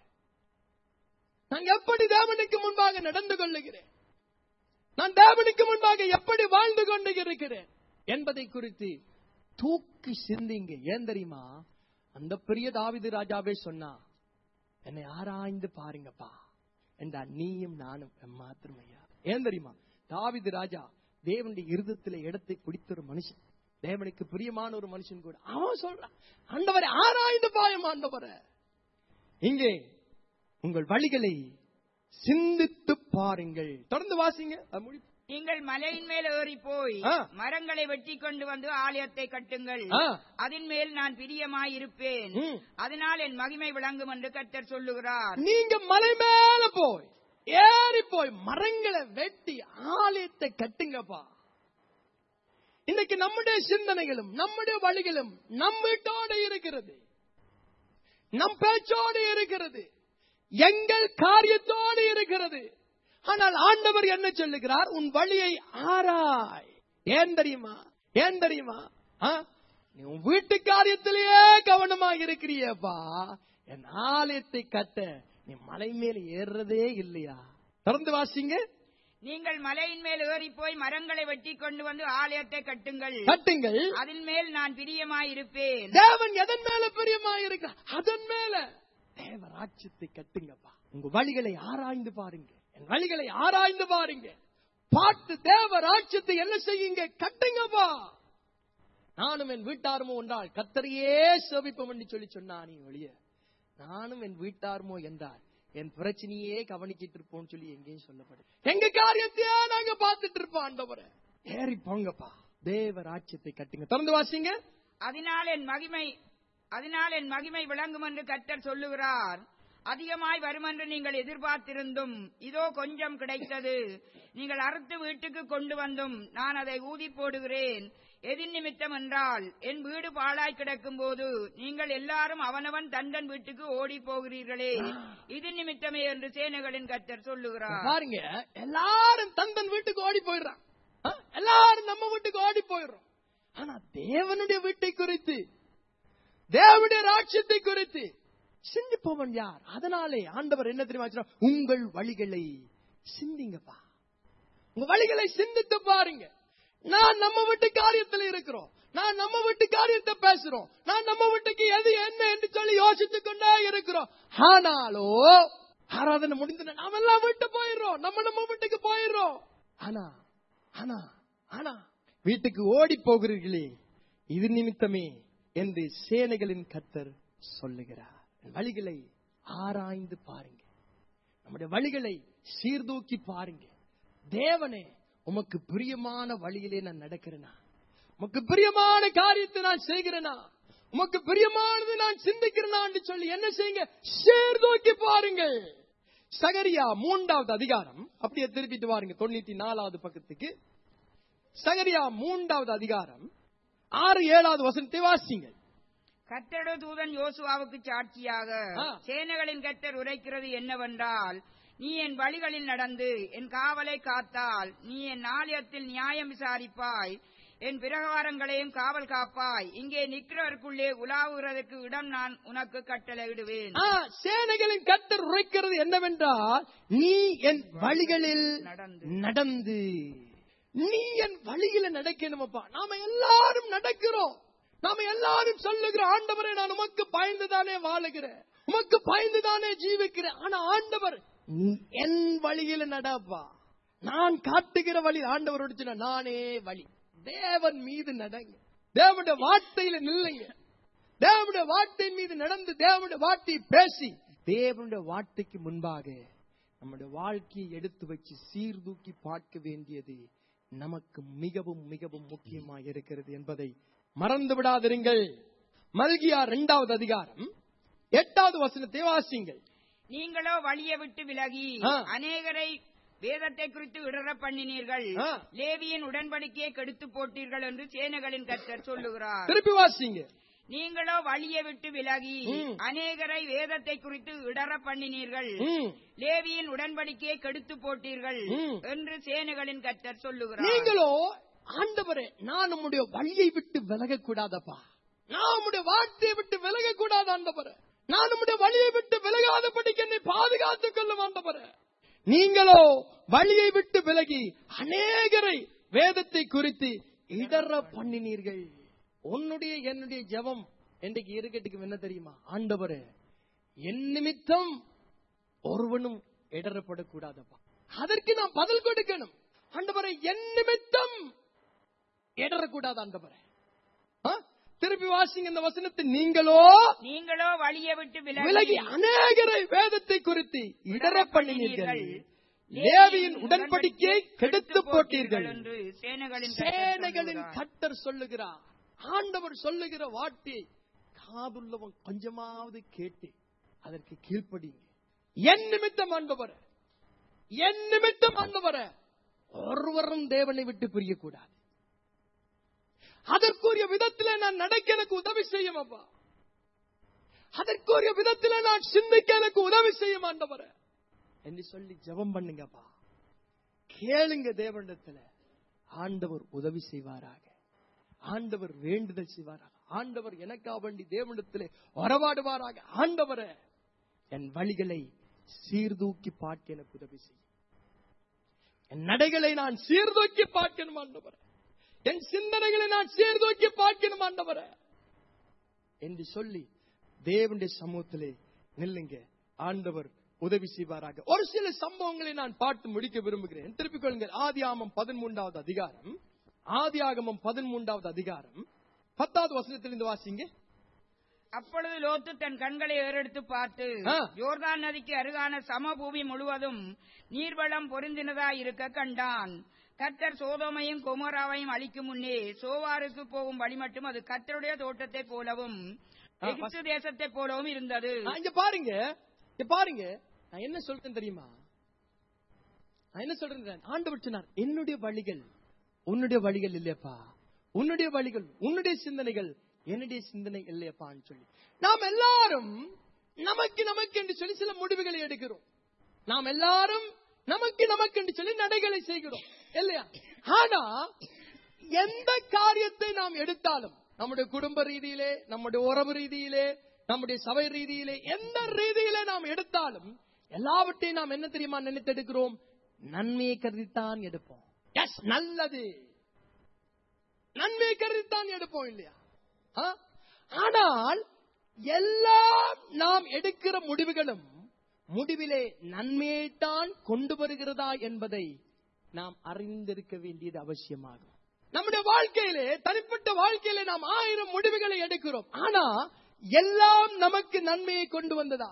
S1: நான் எப்படி தேவனுக்கு முன்பாக நடந்து கொள்ளுகிறேன் நான் தேவனுக்கு முன்பாக எப்படி வாழ்ந்து கொண்டு இருக்கிறேன் என்பதை குறித்து தூக்கி சிந்திங்க ஏன் தெரியுமா அந்த பெரிய தாவிது ராஜாவே சொன்னா என்னை ஆராய்ந்து பாருங்கப்பா என்றா நீயும் நானும் மாத்திரமையா ஏன் தெரியுமா தாவிது ராஜா தேவனுடைய இருதத்திலே இடத்தை பிடித்த ஒரு மனுஷன் தேவனுக்கு பிரியமான ஒரு மனுஷன் கூட அவன் சொல்றான் ஆண்டவரை ஆராய்ந்து பாயம் ஆண்டவரை இங்கே உங்கள் வழிகளை சிந்தித்து பாருங்கள் தொடர்ந்து வாசிங்க அது முடி-
S3: நீங்கள் மலையின் மேல் ஏறி போய்
S1: ஆ.
S3: மரங்களை வெட்டி கொண்டு வந்து ஆலயத்தை கட்டுங்கள்
S1: ஆ.
S3: அதன் மேல் நான் பிரியமாய் இருப்பேன்
S1: ம்.
S3: அதனால் என் மகிமை விளங்கும் என்று கர்த்தர் சொல்லுகிறார்
S1: நீங்க மலை மேல போய் ஏறி போய் மரங்களை வெட்டி ஆலயத்தை கட்டுங்கப்பா இன்னைக்கு நம்முடைய சிந்தனைகளும் நம்முடைய வழிகளும் நம்மிட்டோடு இருக்கிறது நம் பேச்சோடு இருக்கிறது எங்கள் காரியத்தோடு இருக்கிறது ஆனால் ஆண்டவர் என்ன சொல்லுகிறார் உன் வழியை ஆராய் ஏன் தெரியுமா ஏன் தெரியுமா ஆ? நீ உன் வீட்டு காரியத்திலேயே கவனமாக இருக்கிறியப்பா என் ஆலயத்தை கட்ட நீ மலை மேல ஏறுறதே இல்லையா திறந்து வாசிங்க
S3: நீங்கள் மலையின் மேல் ஏறி போய் மரங்களை வெட்டி கொண்டு வந்து ஆலயத்தை கட்டுங்கள்
S1: கட்டுங்கள்
S3: அதில் மேல் நான் பிரியமாயிருப்பேன்
S1: தேவன் எதன் மேல பிரியமா இருக்கிறார் அதன் மேல தேவ ராஜ்யத்தை கட்டுங்கப்பா உங்க வழிகளை ஆராய்ந்து பாருங்க என் வழிகளை ஆராய்ந்து பாருங்க பார்த்து தேவ ராஜ்யத்தை என்ன செய்யுங்க கட்டுங்கப்பா நானும் என் வீட்டாருமோ என்றால் கத்தரையே சோபிப்போம் என்று சொல்லி சொன்னானே ஒழிய நானும் என் வீட்டாருமோ என்றால் என் பிரச்சனையே கவனிச்சிட்டு இருப்போம்னு சொல்லி எங்கேயும் சொல்லப்படுது எங்க காரியத்தையே நாங்க பார்த்துட்டு இருப்போம் ஆண்டவரை ஏறி போங்கப்பா தேவ ராஜ்யத்தை கட்டுங்க திறந்து வாசிங்க
S3: அதனால் என் மகிமை அதனால் என் மகிமை விளங்கும் என்று கர்த்தர் சொல்லுகிறார் அதிகமாய் வரும் என்று நீங்கள் எதிர்பார்த்திருந்தும் இதோ கொஞ்சம் கிடைத்தது நீங்கள் அறுத்து வீட்டுக்கு கொண்டு வந்தும் நான் அதை ஊதி போடுகிறேன் எதின் நிமித்தம் என்றால் என் வீடு பாழாய் கிடக்கும் போது நீங்கள் எல்லாரும் அவனவன் தண்டன் வீட்டுக்கு ஓடி போகிறீர்களே இது நிமித்தமே என்று சேனைகளின் கர்த்தர் சொல்லுகிறார்
S1: பாருங்க எல்லாரும் தந்தன் வீட்டுக்கு ஓடி போயிடுறான் ஆ? எல்லாரும் நம்ம வீட்டுக்கு ஓடி போயிடுறோம் ஆனா தேவனுடைய வீட்டை குறித்து தேவனுடைய ராட்சியத்தை குறித்து சிந்திப்பவன் யார் அதனாலே ஆண்டவர் என்ன தெரியுமா சொல்றார்? உங்கள் வழிகளை சிந்திங்கப்பா உங்க வழிகளை சிந்தித்து பாருங்க நான் நம்ம வீட்டு காரியத்தில் இருக்கிறோம் நான் நம்ம வீட்டு காரியத்தை பேசுறோம் நான் நம்ம வீட்டுக்கு எது என்ன என்று சொல்லி யோசித்துக் கொண்டே இருக்கிறோம் ஆனாலோ ஆராதனை முடிந்து நாம எல்லாம் வீட்டு போயிடுறோம் நம்ம நம்ம வீட்டுக்கு போயிடுறோம் ஆனா ஆனா ஆனா வீட்டுக்கு ஓடி போகிறீர்களே இது நிமித்தமே என்று சேனைகளின் கத்தர் சொல்லுகிறார் வழிகளை ஆராய்ந்து பாருங்க நம்முடைய வழிகளை சீர்தூக்கி பாருங்க தேவனே உமக்கு பிரியமான வழியிலே நான் நடக்கிறேனா உமக்கு பிரியமான காரியத்தை நான் செய்கிறேனா உமக்கு பிரியமானது நான் சிந்திக்கிறேனா என்று சொல்லி என்ன செய்யுங்க சீர்தூக்கி பாருங்கள் சகரியா மூன்றாவது அதிகாரம் அப்படியே திருப்பிட்டு வாருங்க தொண்ணூத்தி நாலாவது பக்கத்துக்கு சகரியா மூன்றாவது அதிகாரம் ஆறு ஏழாவது வசனத்தை வாசிங்கள்
S3: கர்த்தருடைய தூதன் யோசுவாவுக்கு சாட்சியாக
S1: ஆ.
S3: சேனைகளின் கர்த்தர் உரைக்கிறது என்னவென்றால் நீ என் வழிகளில் நடந்து என் காவலை காத்தால் நீ என் ஆலயத்தில் நியாயம் விசாரிப்பாய் என் பிரகாரங்களையும் காவல் காப்பாய் இங்கே நிற்கிறவருக்குள்ளே உலாவுகிறதுக்கு இடம் நான் உனக்கு கட்டளையிடுவேன்
S1: ஆ, சேனைகளின் கத்தர் உரைக்கிறது என்னவென்றால் நீ என் வழிகளில்
S3: நடந்து.
S1: நடந்து நீ என் வழியில நடக்கணுமப்பா நாம எல்லாரும் நடக்கிறோம் நாம எல்லாரும் சொல்லுகிற ஆண்டவரை நான் உமக்கு பயந்துதானே வாழுகிறேன் உமக்கு பயந்துதானே ஜீவிக்கிறேன் ஆனா ஆண்டவர் நீ என் வழியில நடப்பா நான் காட்டுகிற வழி ஆண்டவரோடு சொன்ன நானே வழி தேவன் மீது நடங்க தேவனுடைய வார்த்தையில நில்லுங்க தேவனுடைய வார்த்தையின் மீது நடந்து தேவனுடைய வார்த்தையை பேசி தேவனுடைய வார்த்தைக்கு முன்பாக நம்முடைய வாழ்க்கையை எடுத்து வச்சு சீர்தூக்கி பார்க்க வேண்டியது நமக்கு மிகவும் மிகவும் முக்கியமாக இருக்கிறது என்பதை மறந்து விடாதிருங்கள் மல்கியா இரண்டாவது அதிகாரம் எட்டாவது வசனத்தை வாசிங்கள்
S3: நீங்களோ வழியை விட்டு விலகி
S1: ஆ.
S3: அநேகரை வேதத்தை குறித்து இடற பண்ணினீர்கள்
S1: ஆ.
S3: லேவியின் உடன்படிக்கையை கெடுத்து போட்டீர்கள் என்று சேனைகளின் கர்த்தர் சொல்லுகிறார்
S1: திருப்பி வாசிங்க
S3: நீங்களோ வழியை விட்டு விலகி
S1: ம்.
S3: அநேகரை வேதத்தை குறித்து இடற பண்ணினீர்கள்
S1: ம்.
S3: லேவியின் உடன்படிக்கையை கெடுத்து போட்டீர்கள்
S1: ம்.
S3: என்று சேனைகளின் கர்த்தர் சொல்லுகிறார்
S1: நீங்களோ ஆண்டவரே நான் உம்முடைய வழியை விட்டு விலக கூடாதப்பா நான் உம்முடைய வார்த்தையை விட்டு விலக கூடாது ஆண்டவரே நான் உம்முடைய வழியை விட்டு விலகாதபடிக்கு என்னை பாதுகாத்துக் கொள்ளும் ஆண்டவரே நீங்களோ வழியை விட்டு விலகி அநேகரை வேதத்தை குறித்து இடற பண்ணினீர்கள் உன்னுடைய என்னுடைய ஜெபம் இன்றைக்கு இருக்கட்டுக்கு என்ன தெரியுமா ஆண்டவரே என் நிமித்தம் ஒருவனும் இடரப்படக்கூடாதப்பா அதற்கு நான் பதில் கொடுக்கணும் ஆண்டவரை என் நிமித்தம் இடரக்கூடாது ஆண்டவரே ஆ? திருப்பி வாசிங்க இந்த வசனத்தை நீங்களோ
S3: நீங்களோ வழியை விட்டு
S1: விலகி
S3: விலகி
S1: அநேகரை வேதத்தை குறித்து இடர பண்ணினீர்கள் லேவியின் உடன்படிக்கையை கெடுத்து போட்டீர்கள்
S3: என்று சேனைகளின் கர்த்தர்
S1: சேனைகளின்
S3: சொல்லுகிறார்.
S1: கட்டர் சொல்லுகிறார் ஆண்டவர் சொல்லுகிற வார்த்தையை காதுள்ளவன் கொஞ்சமாவது கேட்டு அதற்கு கீழ்ப்படிங்க என் நிமித்தம் ஆண்டவர என் நிமித்தம் ஆண்டவர ஒருவரும் தேவனை விட்டு பிரியக்கூடாது அதற்குரிய விதத்திலே நான் நடக்க எனக்கு உதவி செய்யும் அப்பா அதற்குரிய விதத்திலே நான் சிந்திக்க எனக்கு உதவி செய்யும் ஆண்டவர என்று சொல்லி ஜெபம் பண்ணுங்கப்பா கேளுங்க தேவனிடத்துல ஆண்டவர் உதவி செய்வாராக ஆண்டவர் வேண்டுதல் செய்வாராக ஆண்டவர் எனக்கா வேண்டி தேவனிடத்திலே வரவாடுவாராக ஆண்டவரே என் வழிகளை சீர்தூக்கி பார்க்க எனக்கு உதவி செய்யும் என் நடைகளை நான் சீர்தூக்கி பார்க்கணும் ஆண்டவரே என் சிந்தனைகளை நான் சீர்தூக்கி பார்க்கணும் ஆண்டவரே என்று சொல்லி தேவனுடைய சமூகத்திலே நில்லுங்க ஆண்டவர் உதவி செய்வாராக ஒரு சில சம்பவங்களை நான் பார்த்து முடிக்க விரும்புகிறேன் திருப்பிக் கொள்ளுங்கள் ஆதியாமம் பதிமூன்றாவது அதிகாரம் ஆதியாகமம் பதிமூன்றாவது அதிகாரம் பத்தாவது வசனத்திலிருந்து வாசிங்க
S3: அப்பொழுது லோத்து தன் கண்களை ஏறெடுத்து பார்த்து
S1: ஆ.
S3: யோர்தான் நதிக்கு அருகான சமபூமி முழுவதும் நீர்வளம் பொருந்தினதாய் இருக்க கண்டான் கர்த்தர் சோதோமையும் கொமோராவையும் அழிக்கும் முன்னே சோவாருக்கு போகும் வழி மட்டும் அது கர்த்தருடைய தோட்டத்தைப் போலவும்
S1: ஆ,
S3: எகிப்து தேசத்தைப் போலவும் இருந்தது
S1: ஆ, இங்க பாருங்க இங்க பாருங்க நான் என்ன சொல்றேன் தெரியுமா நான் என்ன சொல்றேன் ஆண்டவர் சொன்னார் என்னுடைய வழிகள் உன்னுடைய வழிகள் இல்லையப்பா உன்னுடைய வழிகள் உன்னுடைய சிந்தனைகள் என்னுடைய சிந்தனை இல்லையப்பான்னு சொல்லி நாம் எல்லாரும் நமக்கு நமக்கு என்று சொல்லி சில முடிவுகளை எடுக்கிறோம் நாம் எல்லாரும் நமக்கு நமக்கு என்று சொல்லி நடைகளை செய்கிறோம் இல்லையா ஆனா எந்த காரியத்தை நாம் எடுத்தாலும் நம்முடைய குடும்ப ரீதியிலே நம்முடைய உறவு ரீதியிலே நம்முடைய சபை ரீதியிலே எந்த ரீதியிலே நாம் எடுத்தாலும் எல்லாவற்றையும் நாம் என்ன தெரியுமா நினைத்தெடுக்கிறோம் நன்மையை கருதித்தான் எடுப்போம் எஸ் நல்லது நன்மையை கருதித்தான் எடுப்போம் இல்லையா ஆ? ஆனால் எல்லாம் நாம் எடுக்கிற முடிவுகளும் முடிவிலே நன்மையைத்தான் கொண்டு வருகிறதா என்பதை நாம் அறிந்திருக்க வேண்டியது அவசியமாகும் நம்முடைய வாழ்க்கையிலே தனிப்பட்ட வாழ்க்கையிலே நாம் ஆயிரம் முடிவுகளை எடுக்கிறோம் ஆனா எல்லாம் நமக்கு நன்மையை கொண்டு வந்ததா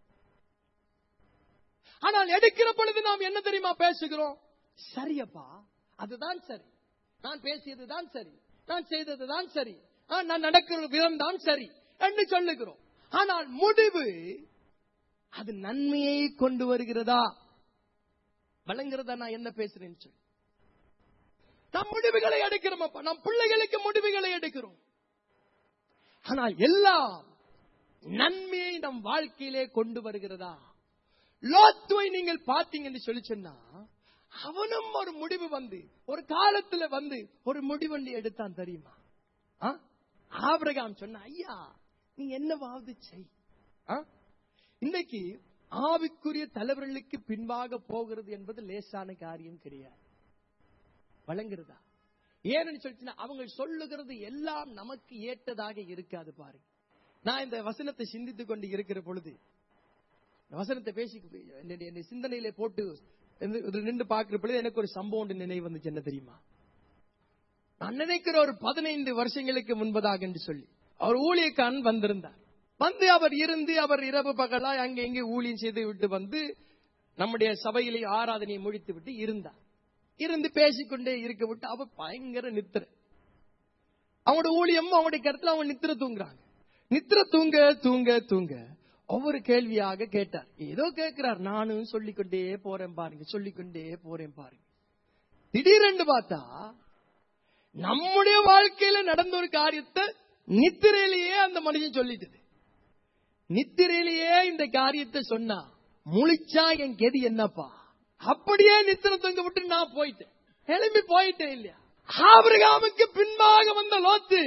S1: ஆனால் எடுக்கிற பொழுது நாம் என்ன தெரியுமா பேசுகிறோம் சரியப்பா அதுதான் சரி நான் பேசியதுதான் சரி நான் செய்ததுதான் சரி ஆ, நான் நடக்கிற விதம் தான் சரி என்று சொல்லுகிறோம் ஆனால் முடிவு அது நன்மையை கொண்டு வருகிறதா வழங்குறதா நான் என்ன பேசுறேன்னு சொல்லி நம் முடிவுகளை எடுக்கிறோம் அப்பா நம் பிள்ளைகளுக்கு முடிவுகளை எடுக்கிறோம் ஆனால் எல்லாம் நன்மையை நம் வாழ்க்கையிலே கொண்டு வருகிறதா லோத்துவை நீங்கள் பார்த்தீங்கன்னு சொல்லி சொன்னா அவனும் ஒரு முடிவு வந்து ஒரு காலத்துல வந்து ஒரு முடிவண்டி எடுத்தான் தெரியுமா ஆ? ஆபிரகாம் சொன்ன ஐயா நீ என்னவாவது செய் ஆ? இன்னைக்கு ஆவிக்குரிய தலைவர்களுக்கு பின்பாக போகிறது என்பது லேசான காரியம் கிடையாது வழங்குறதா ஏன்னு சொல்லிச்சுன்னா அவங்க சொல்லுகிறது எல்லாம் நமக்கு ஏற்றதாக இருக்காது பாருங்க நான் இந்த வசனத்தை சிந்தித்துக் கொண்டு இருக்கிற பொழுது இந்த வசனத்தை பேசி என்னுடைய என்னுடைய சிந்தனையிலே போட்டு இருந்து- இதுல நின்று பார்க்கிற பொழுது எனக்கு ஒரு சம்பவம் ஒன்று நினைவு வந்துச்சு என்ன தெரியுமா நான் நினைக்கிற ஒரு பதினைந்து வருஷங்களுக்கு முன்பதாக என்று சொல்லி அவர் ஊழியக்காரன் வந்திருந்தார் வந்து அவர் இருந்து அவர் இரவு பகலா அங்கே இங்கே ஊழியம் செய்து விட்டு வந்து நம்முடைய சபையிலே ஆராதனையை முடித்து விட்டு இருந்தார் இருந்து பேசிக்கொண்டே இருக்க விட்டு அவர் பயங்கர நித்திர அவங்களோட ஊழியம் அவங்களுடைய கருத்துல அவங்க நித்திர தூங்குறாங்க நித்திர தூங்க தூங்க தூங்க ஒவ்வொரு கேள்வியாக கேட்டார் ஏதோ கேட்கிறார் நானும் சொல்லிக்கொண்டே போறேன் பாருங்க சொல்லிக்கொண்டே போறேன் பாருங்க திடீரென்று பார்த்தா நம்முடைய வாழ்க்கையில நடந்த ஒரு காரியத்தை நித்திரையிலேயே அந்த மனுஷன் சொல்லிட்டது நித்திரையிலேயே இந்த காரியத்தை சொன்னா முழிச்சா என் கெதி என்னப்பா அப்படியே நித்திர தொங்க விட்டு நான் போயிட்டேன் எழும்பி போயிட்டேன் இல்லையா ஆபிரகாமுக்கு பின்பாக வந்த லோத்து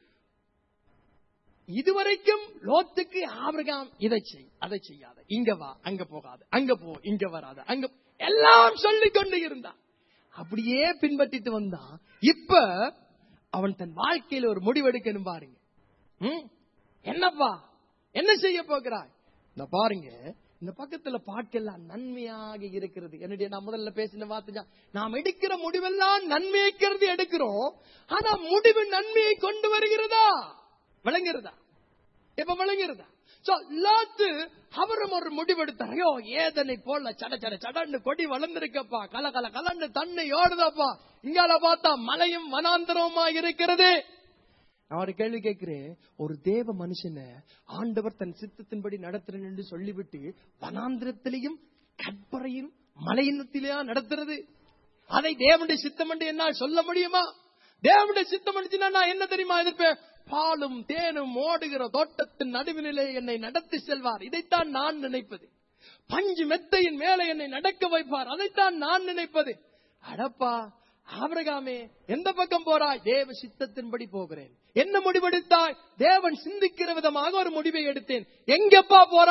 S1: இதுவரைக்கும் லோத்துக்கு ஆபிரகாம் இதை செய் அதை செய்யாத இங்க வா அங்க போகாத அங்க போ இங்க வராத அங்க எல்லாம் சொல்லிக் கொண்டு இருந்தான் அப்படியே பின்பற்றிட்டு வந்தான் இப்ப அவன் தன் வாழ்க்கையில ஒரு முடிவெடுக்கணும் பாருங்க ம்? என்னப்பா என்ன செய்ய போகிறாய் இந்த பாருங்க இந்த பக்கத்துல பாட்டெல்லாம் நன்மையாக இருக்கிறது என்னுடைய நான் முதல்ல பேசின வார்த்தை நாம் எடுக்கிற முடிவெல்லாம் நன்மைக்கிறது எடுக்கிறோம் ஆனா முடிவு நன்மையை கொண்டு வருகிறதா விளங்குறதா இப்ப விளங்குறதா சோ லாத்து அவரும் ஒரு முடிவெடுத்தார் ஐயோ ஏதனை போல சட சட சடன்னு கொடி வளர்ந்திருக்கப்பா கல கல கலன்னு தண்ணி ஓடுதாப்பா இங்கால பார்த்தா மலையும் வனாந்தரமா இருக்கிறது நான் ஒரு கேள்வி கேட்கிறேன் ஒரு தேவ மனுஷனை ஆண்டவர் தன் சித்தத்தின்படி நடத்துறேன் என்று சொல்லிவிட்டு வனாந்திரத்திலையும் கற்பறையும் மலையினத்திலேயா நடத்துறது அதை தேவனுடைய சித்தம் என்று என்னால் சொல்ல முடியுமா தேவனுடைய சித்தம் இருந்துச்சுன்னா நான் என்ன தெரியுமா எதிர்ப்பேன் பாலும் தேனும் ஓடுகிற தோட்டத்தின் நடுவினிலே என்னை நடத்தி செல்வார் இதைத்தான் நான் நினைப்பது பஞ்சு மெத்தையின் மேலே என்னை நடக்க வைப்பார் அதைத்தான் நான் நினைப்பது அடப்பா ஆபிரகாமே எந்த பக்கம் போறாய் தேவ சித்தத்தின்படி போகிறேன் என்ன முடிவெடுத்தாய் தேவன் சிந்திக்கிற விதமாக ஒரு முடிவை எடுத்தேன் எங்கப்பா போறாய்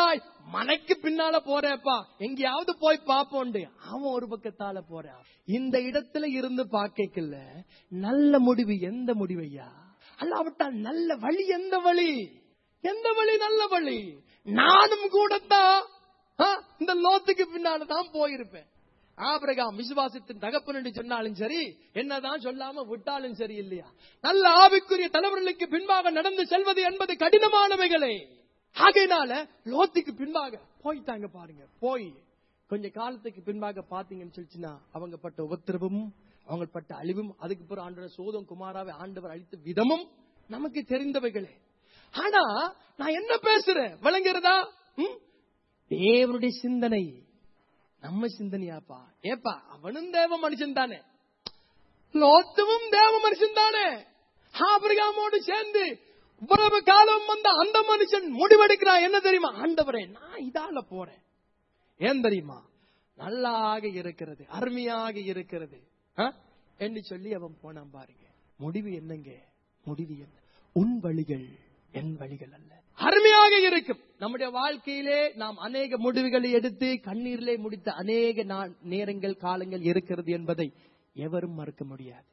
S1: மலைக்கு பின்னால போறேப்பா எங்கேயாவது போய் பாப்போண்டு அவன் ஒரு பக்கத்தால போறான் இந்த இடத்துல இருந்து பாக்கல நல்ல முடிவு எந்த முடிவையா அல்லாவிட்டால் நல்ல வழி எந்த வழி எந்த வழி நல்ல வழி நானும் கூடத்தான் ஆ, இந்த லோத்துக்கு பின்னால தான் போயிருப்பேன் ஆபிரகாம் விசுவாசத்தின் தகப்பன் என்று சொன்னாலும் சரி என்னதான் சொல்லாம விட்டாலும் சரி இல்லையா நல்ல ஆவிக்குரிய தலைவர்களுக்கு பின்பாக நடந்து செல்வது என்பது கடினமானவைகளே ஆகையினால லோத்துக்கு பின்பாக போயிட்டாங்க பாருங்க போய் கொஞ்ச காலத்துக்கு பின்பாக பாத்தீங்கன்னு சொல்லிச்சுன்னா அவங்க பட்ட உபத்திரவமும் அவங்க பட்ட அழிவும் அதுக்கு பிறகு ஆண்டவர் சோதம் குமாராவை ஆண்டவர் அழித்த விதமும் நமக்கு தெரிந்தவைகளே ஆனா நான் என்ன பேசுறேன் விளங்குறதா ம்? தேவனுடைய சிந்தனை நம்ம சிந்தனையாப்பா ஏப்பா அவனும் தேவ மனுஷன் தானே லோத்துவும் தேவ மனுஷன் தானே ஆபிரகாமோடு சேர்ந்து இவ்வளவு காலம் வந்த அந்த மனுஷன் முடிவெடுக்கிறான் என்ன தெரியுமா ஆண்டவரே நான் இதால போறேன் ஏன் தெரியுமா நல்லாக இருக்கிறது அருமையாக இருக்கிறது ஆ? என்று சொல்லி அவன் போனான் பாருங்க முடிவு என்னங்க முடிவு என்ன உன் வழிகள் என் வழிகள் அல்ல அருமையாக இருக்கும் நம்முடைய வாழ்க்கையிலே நாம் அநேக முடிவுகளை எடுத்து கண்ணீரிலே முடித்த அநேக நா- நேரங்கள் காலங்கள் இருக்கிறது என்பதை எவரும் மறுக்க முடியாது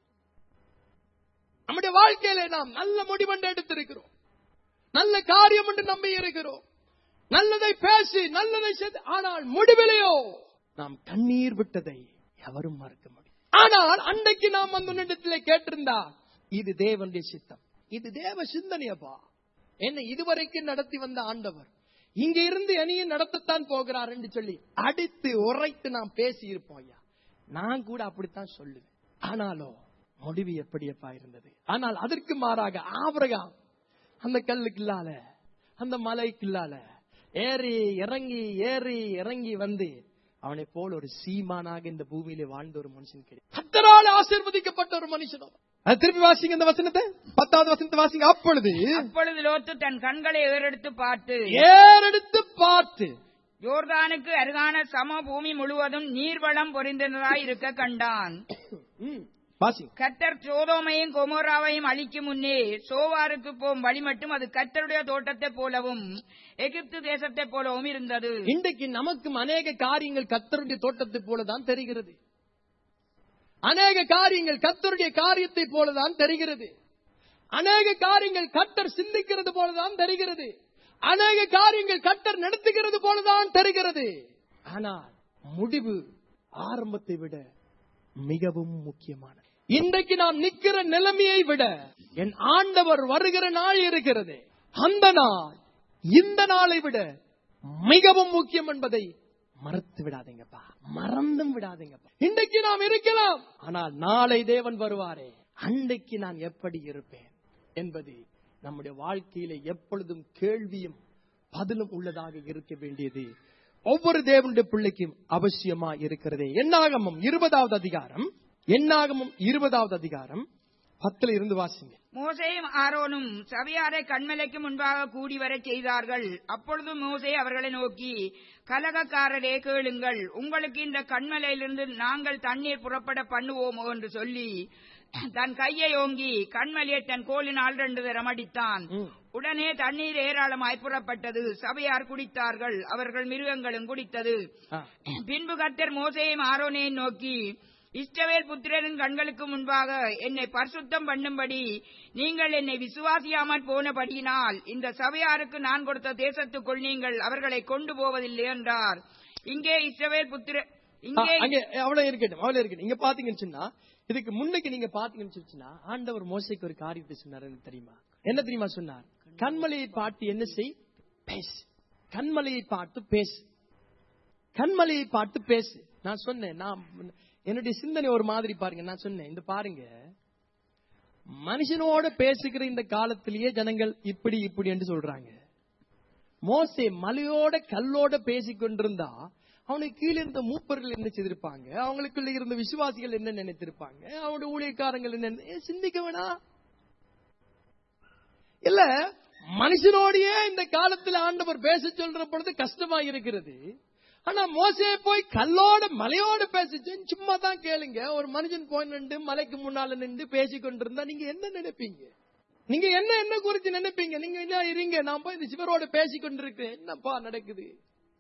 S1: நம்முடைய வாழ்க்கையிலே நாம் நல்ல முடிவென்று எடுத்திருக்கிறோம் நல்ல காரியம் என்று நம்பி இருக்கிறோம் நல்லதை பேசி நல்லதை செய்து ஆனால் முடிவிலையோ நாம் கண்ணீர் விட்டதை எவரும் மறுக்க முடியும் ஆனால் அன்றைக்கு நாம் அந்த இடத்திலே கேட்டிருந்தா இது தேவனுடைய சித்தம் இது தேவ சிந்தனையப்பா என்ன இதுவரைக்கும் நடத்தி வந்த ஆண்டவர் இங்க இருந்து என்னையும் நடத்தத்தான் போகிறார் என்று சொல்லி அடித்து உரைத்து நாம் பேசி இருப்போம் ஐயா நான் கூட அப்படித்தான் சொல்லுவேன் ஆனாலும் முடிவு எப்படியப்பா இருந்தது ஆனால் அதற்கு மாறாக ஆபிரகாம் அந்த கல்லுக்குள்ளால அந்த மலைக்குள்ளால ஏறி இறங்கி ஏறி இறங்கி வந்து அவனை போல் ஒரு சீமானாக இந்த பூமியிலே வாழ்ந்த ஒரு மனுஷன் கிடையாது கத்தரால் ஆசீர்வதிக்கப்பட்ட ஒரு மனுஷன் அவன். அது திருப்பி வாசிங்க இந்த வசனத்தை பத்தாவது வசனத்தை வாசிங்க அப்பொழுது
S3: அப்பொழுது லோத்து தன் கண்களை ஏறெடுத்து பார்த்து
S1: ஏறெடுத்து பார்த்து
S3: யோர்தானுக்கு அருகான சம பூமி முழுவதும் நீர்வளம் பொறிந்ததாய் இருக்க கண்டான்
S1: ம், வாசிங்க
S3: கத்தர் சோதோமையும் கொமோராவையும் அழிக்கும் முன்னே சோவாருக்கு போகும் வழி மட்டும் அது கத்தருடைய தோட்டத்தைப் போலவும் எகிப்து தேசத்தைப் போலவும் இருந்தது
S1: இன்றைக்கு நமக்கும் அநேக காரியங்கள் கத்தருடைய தோட்டத்தை போலதான் தெரிகிறது அநேக காரியங்கள் கத்தருடைய காரியத்தை போலதான் தெரிகிறது அநேக காரியங்கள் கத்தர் சிந்திக்கிறது போலதான் தெரிகிறது அநேக காரியங்கள் கத்தர் நடத்துகிறது போலதான் தெரிகிறது ஆனால் முடிவு ஆரம்பத்தை விட மிகவும் முக்கியமானது இன்றைக்கு நாம் நிக்கிற நிலைமையை விட என் ஆண்டவர் வருகிற நாள் இருக்கிறது அந்த நாள் இந்த நாளை விட மிகவும் முக்கியம் என்பதை மறத்து விடாதீங்கப்பா மறந்தும் விடாதீங்கப்பா இன்றைக்கு நாம் இருக்கலாம் ஆனால் நாளை தேவன் வருவாரே அன்றைக்கு நான் எப்படி இருப்பேன் என்பது நம்முடைய வாழ்க்கையில எப்பொழுதும் கேள்வியும் பதிலும் உள்ளதாக இருக்க வேண்டியது ஒவ்வொரு தேவனுடைய பிள்ளைக்கும் அவசியமா இருக்கிறதே என்னாகமம் இருபதாவது அதிகாரம் என்னாகமம் இருபதாவது அதிகாரம் பத்துல இருந்து வாசிங்க
S3: மோசேயும் ஆரோனும் சபையாரை கண்மலைக்கு முன்பாக கூடி வரச் செய்தார்கள் அப்பொழுது மோசே அவர்களை நோக்கி கலகக்காரரே கேளுங்கள் உங்களுக்கு இந்த கண்மலையிலிருந்து நாங்கள் தண்ணீர் புறப்பட பண்ணுவோமோ என்று சொல்லி தன் கையை ஓங்கி கண்மலையை தன் கோலினால் ரெண்டு தரம் அடித்தான்
S1: ம்.
S3: உடனே தண்ணீர் ஏராளமாய் புறப்பட்டது சபையார் குடித்தார்கள் அவர்கள் மிருகங்களும் குடித்தது
S1: ஆ.
S3: பின்பு கர்த்தர் மோசேயும் ஆரோனையும் நோக்கி இஸ்ரவேல் புத்திரரின் கண்களுக்கு முன்பாக என்னை பரிசுத்தம் பண்ணும்படி நீங்கள் என்னை விசுவாசியாமற் போனபடியினால் இந்த சபையாருக்கு நான் கொடுத்த தேசத்துக்குள் நீங்கள் அவர்களை கொண்டு போவதில்லை என்றார் இங்கே இஸ்ரவேல் புத்திர
S1: ஆ,
S3: இங்கே
S1: அங்கே அவ்வளவு இருக்கட்டும் அவ்வளவு இருக்கட்டும் இங்க பாத்தீங்கன்னு சொன்னா இதுக்கு முன்னுக்கு நீங்க பாத்தீங்கன்னு சொல்லிச்சுன்னா ஆண்டவர் மோசைக்கு ஒரு காரியத்தை சொன்னார் தெரியுமா என்ன தெரியுமா சொன்னார் கண்மலையை பார்த்து என்ன செய் பேசு கண்மலையை பார்த்து பேசு கண்மலையை பார்த்து பேசு நான் சொன்னேன் நான் என்னுடைய சிந்தனை ஒரு மாதிரி பாருங்க நான் சொன்னேன் இந்த பாருங்க மனுஷனோட பேசுகிற இந்த காலத்திலேயே ஜனங்கள் இப்படி இப்படி என்று சொல்றாங்க மோசே மலையோட கல்லோட பேசிக் கொண்டிருந்தா அவனுக்கு கீழே இருந்த மூப்பர்கள் என்ன செய்திருப்பாங்க அவங்களுக்குள்ள இருந்த விசுவாசிகள் என்ன நினைத்திருப்பாங்க அவனுடைய ஊழியக்காரங்கள் என்ன நினை- சிந்திக்க வேணா இல்ல மனுஷனோடயே இந்த காலத்துல ஆண்டவர் பேச சொல்ற பொழுது கஷ்டமா இருக்கிறது ஆனா மோசே போய் கல்லோட மலையோட பேசிச்சு சும்மா தான் கேளுங்க ஒரு மனுஷன் போய் நின்று மலைக்கு முன்னால நின்று பேசி கொண்டிருந்தா நீங்க என்ன நினைப்பீங்க நீங்க என்ன என்ன குறிச்சு நினைப்பீங்க நீங்க என்ன இருங்க நான் போய் இந்த சிவரோட பேசி கொண்டிருக்கேன் என்னப்பா நடக்குது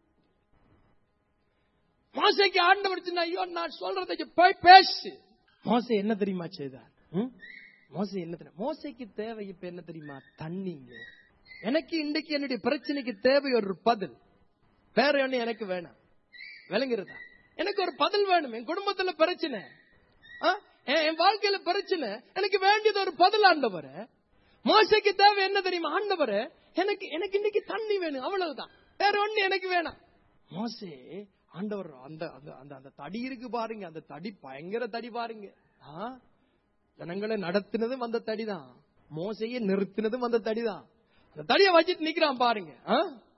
S1: மோசைக்கு ஆண்டவர் சொன்னா, ஐயோ நான் சொல்றதை போய் பேசு மோசை என்ன தெரியுமா செய்தார் ம்? மோசை என்ன தெரியும் மோசைக்கு தேவை இப்ப என்ன தெரியுமா தண்ணிங்க எனக்கு இன்றைக்கு என்னுடைய பிரச்சனைக்கு தேவை ஒரு பதில் வேற ஒண்ணு எனக்கு வேணாம் விளங்குறதா எனக்கு ஒரு பதில் வேணும் என் குடும்பத்துல பிரச்சனை ஆ? என் என் வாழ்க்கையில பிரச்சனை எனக்கு வேண்டியது ஒரு பதில் ஆண்டவரே மோசைக்கு தேவை என்ன தெரியுமா ஆண்டவரே எனக்கு எனக்கு இன்னைக்கு தண்ணி வேணும் அவ்வளவுதான் வேற ஒண்ணு எனக்கு வேணாம் மோசே ஆண்டவர் அந்த அந்த அந்த அந்த தடி இருக்கு பாருங்க அந்த தடி பயங்கர தடி பாருங்க ஆ? ஜனங்களை நடத்தினதும் அந்த தடிதான் மோசையை நிறுத்தினதும் அந்த தடிதான் அந்த தடியை வச்சுட்டு நிக்கிறான் பாருங்க ஆ?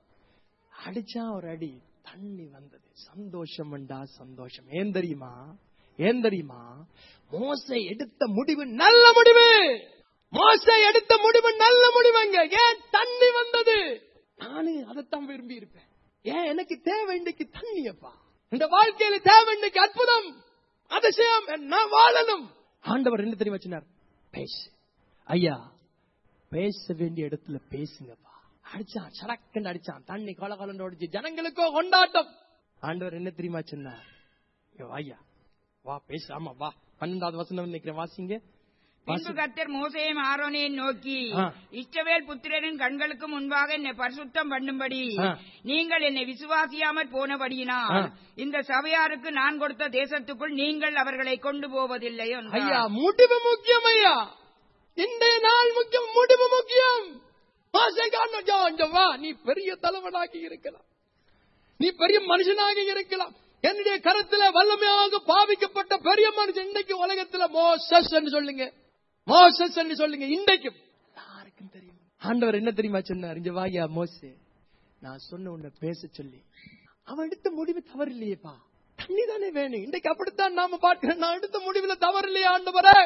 S1: அடிச்சா ஒரு அடி தண்ணி வந்தது சந்தோஷம் வண்டா சந்தோஷம் ஏன் தெரியுமா ஏன் தெரியுமா மோசை எடுத்த முடிவு நல்ல முடிவு மோசை எடுத்த முடிவு நல்ல முடிவுங்க ஏன் தண்ணி வந்தது நானு அதைத்தான் விரும்பி இருப்பேன் ஏன் எனக்கு தேவை இன்னைக்கு தண்ணியப்பா இந்த வாழ்க்கையில தேவை இன்னைக்கு அற்புதம் அதிசயம் நான் வாழணும் ஆண்டவர் என்ன தெரியுமா சொன்னார் பேசு ஐயா பேச வேண்டிய இடத்துல பேசுங்கப்பா அடிச்சான் சடக்குன்னு அடிச்சான் தண்ணி கொல கொலன்னு ஓடிச்சு ஜனங்களுக்கோ கொண்டாட்டம் ஆண்டவர் என்ன தெரியுமா சொன்னார் இங்க வாய்யா வா பேசு ஆமா வா பன்னெண்டாவது வசனம் நினைக்கிறேன் வாசிங்க
S3: பின்பு
S1: வாசி.
S3: கர்த்தர் மோசையும் ஆரோனையும் நோக்கி
S1: ஆ.
S3: இஷ்டவேல் புத்திரரின் கண்களுக்கு முன்பாக என்னை பரிசுத்தம் பண்ணும்படி
S1: ஆ.
S3: நீங்கள் என்னை விசுவாசியாமற் போனபடியினால்
S1: ஆ.
S3: இந்த சபையாருக்கு நான் கொடுத்த தேசத்துக்குள் நீங்கள் அவர்களை கொண்டு போவதில்லை என்றார்.
S1: ஐயா முடிவு முக்கியம் ஐயா இன்றைய நாள் முக்கியம் முடிவு முக்கியம் ஆசை காரணம் ஐயா, இங்க வா நீ பெரிய தலைவனாகி இருக்கலாம் நீ பெரிய மனுஷனாக இருக்கலாம் என்னுடைய கருத்துல வல்லமையாக பாவிக்கப்பட்ட பெரிய மனுஷன் இன்றைக்கு உலகத்துல மோசஸ் என்று சொல்லுங்க மோசஸ் என்று சொல்லுங்க இன்றைக்கும் யாருக்கும் தெரியும் ஆண்டவர் என்ன தெரியுமா சொன்னார் இங்க வாயா மோசே நான் சொன்ன உன்னை பேச சொல்லி அவன் எடுத்த முடிவு தவறு இல்லையேப்பா தண்ணி தானே வேணும் இன்றைக்கு அப்படித்தான் நாம பார்க்கிறோம் நான் எடுத்த முடிவுல தவறு இல்லையா ஆண்டவரே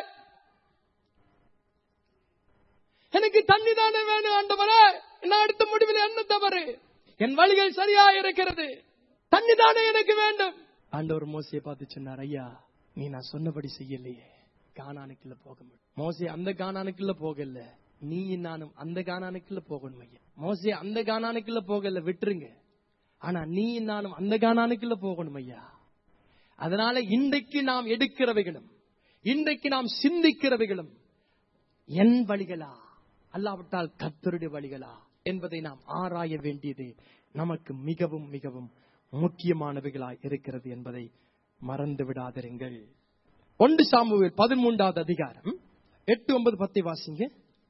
S1: எனக்கு தண்ணி தானே வேணும் ஆண்டவரே நான் எடுத்த முடிவில் என்ன தவறு என் வழிகள் சரியா இருக்கிறது தண்ணி தானே எனக்கு வேண்டும் ஆண்டவர் மோசையை பார்த்து சொன்னார் ஐயா நீ நான் சொன்னபடி செய்யலையே கானானுக்குள்ள போக முடியும் மோசே அந்த கானானுக்குள்ள போகல நீ நானும் அந்த கானானுக்குள்ள போகணும் ஐயா மோசே அந்த கானானுக்குள்ள போகல விட்டுருங்க ஆனா நீ நானும் அந்த கானானுக்குள்ள போகணும் ஐயா அதனால இன்றைக்கு நாம் எடுக்கிறவைகளும் இன்றைக்கு நாம் சிந்திக்கிறவைகளும் என் வழிகளா அல்லாவிட்டால் கர்த்தருடைய வழிகளா என்பதை நாம் ஆராய வேண்டியது நமக்கு மிகவும் மிகவும் முக்கியமானவைகளாய் இருக்கிறது என்பதை மறந்து விடாதிருங்கள் ஒன்று சாமுவேல் பதிமூன்றாவது அதிகாரம் எட்டு ஒன்பது பத்தை வாசிங்க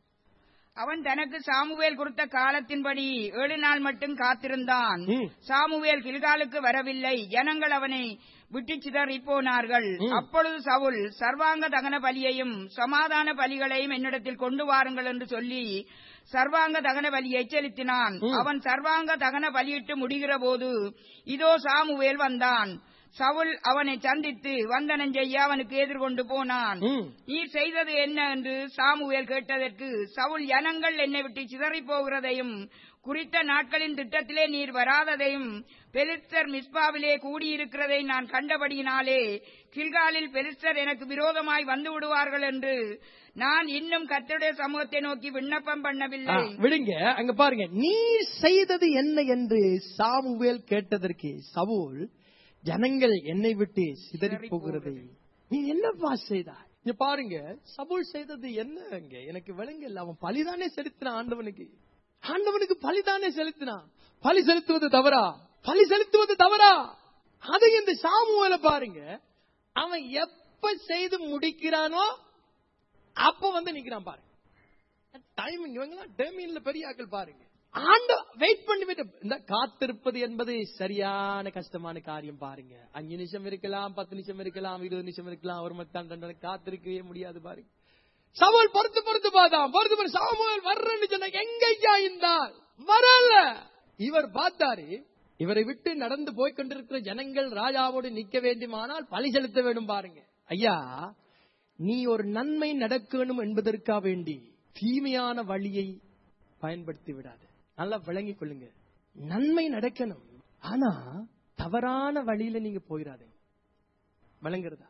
S3: அவன் தனக்கு சாமுவேல் கொடுத்த காலத்தின்படி ஏழு நாள் மட்டும் காத்திருந்தான்
S1: ம்.
S3: சாமுவேல் கில்காலுக்கு வரவில்லை ஜனங்கள் அவனை விட்டு சிதறி போனார்கள்
S1: ம்.
S3: அப்பொழுது சவுல் சர்வாங்க தகன பலியையும் சமாதான பலிகளையும் என்னிடத்தில் கொண்டு வாருங்கள் என்று சொல்லி சர்வாங்க தகன பலியை செலுத்தினான்
S1: ம்.
S3: அவன் சர்வாங்க தகன பலியிட்டு முடிகிற போது இதோ சாமுவேல் வந்தான் சவுல் அவனை சந்தித்து வந்தனம் செய்ய அவனுக்கு எதிர்கொண்டு போனான்
S1: ம்.
S3: நீர் செய்தது என்ன என்று சாமுவேல் கேட்டதற்கு சவுல் ஜனங்கள் என்னை விட்டு சிதறி போகிறதையும் குறித்த நாட்களின் திட்டத்திலே நீர் வராததையும் பெலிஸ்தர் மிஸ்பாவிலே கூடியிருக்கிறதை நான் கண்டபடியினாலே கில்காலில் பெலிஸ்தர் எனக்கு விரோதமாய் வந்து விடுவார்கள் என்று நான் இன்னும் கர்த்தருடைய சமூகத்தை நோக்கி விண்ணப்பம்
S1: ஆ,
S3: பண்ணவில்லை
S1: விடுங்க அங்க பாருங்க நீ செய்தது என்ன என்று சாமுவேல் கேட்டதற்கு சவுல் ஜனங்கள் என்னை விட்டு சிதறி
S3: சிதறிப்
S1: போகிறதை நீ என்னப்பா செய்தாய் இங்க பாருங்க சவுல் செய்தது என்னங்க எனக்கு விளங்கல அவன் பலிதானே செலுத்தினான் ஆண்டவனுக்கு ஆண்டவனுக்கு பலிதானே செலுத்தினான் பலி செலுத்துவது தவறா பலி செலுத்துவது தவறா அதை இந்த சாமுவேல பாருங்க அவன் எப்ப செய்து முடிக்கிறானோ அப்ப வந்து நிக்கிறான் பாருங்க டைமிங் இவங்கெல்லாம் டேமியன்ல பெரிய ஆட்கள் பாருங்க ஆண்ட வெயிட் பண்ணி விட்டு இந்த காத்திருப்பது என்பது சரியான கஷ்டமான காரியம் பாருங்க அஞ்சு நிமிஷம் இருக்கலாம் பத்து நிமிஷம் இருக்கலாம் இருபது நிமிஷம் இருக்கலாம் ஒரு மத்தான் ரெண்டு நாள் காத்திருக்கவே முடியாது பாருங்க சவால் பொறுத்து பொறுத்து பார்த்தான் பொறுத்து பொறுத்து சாமுவேல் வர்றேன்னு சொன்ன எங்கய்யா இருந்தால் வரல இவர் பார்த்தாரு இவரை விட்டு நடந்து போய் கொண்டிருக்கிற ஜனங்கள் ராஜாவோடு நிக்க வேண்டுமானால் பலி செலுத்த வேண்டும் பாருங்க ஐயா நீ ஒரு நன்மை நடக்கணும் என்பதற்காக வேண்டி தீமையான வழியை பயன்படுத்தி விடாது நல்லா விளங்கிக் கொள்ளுங்க நன்மை நடக்கணும் ஆனா தவறான வழியில நீங்க போயிடாதீங்க விளங்குறதா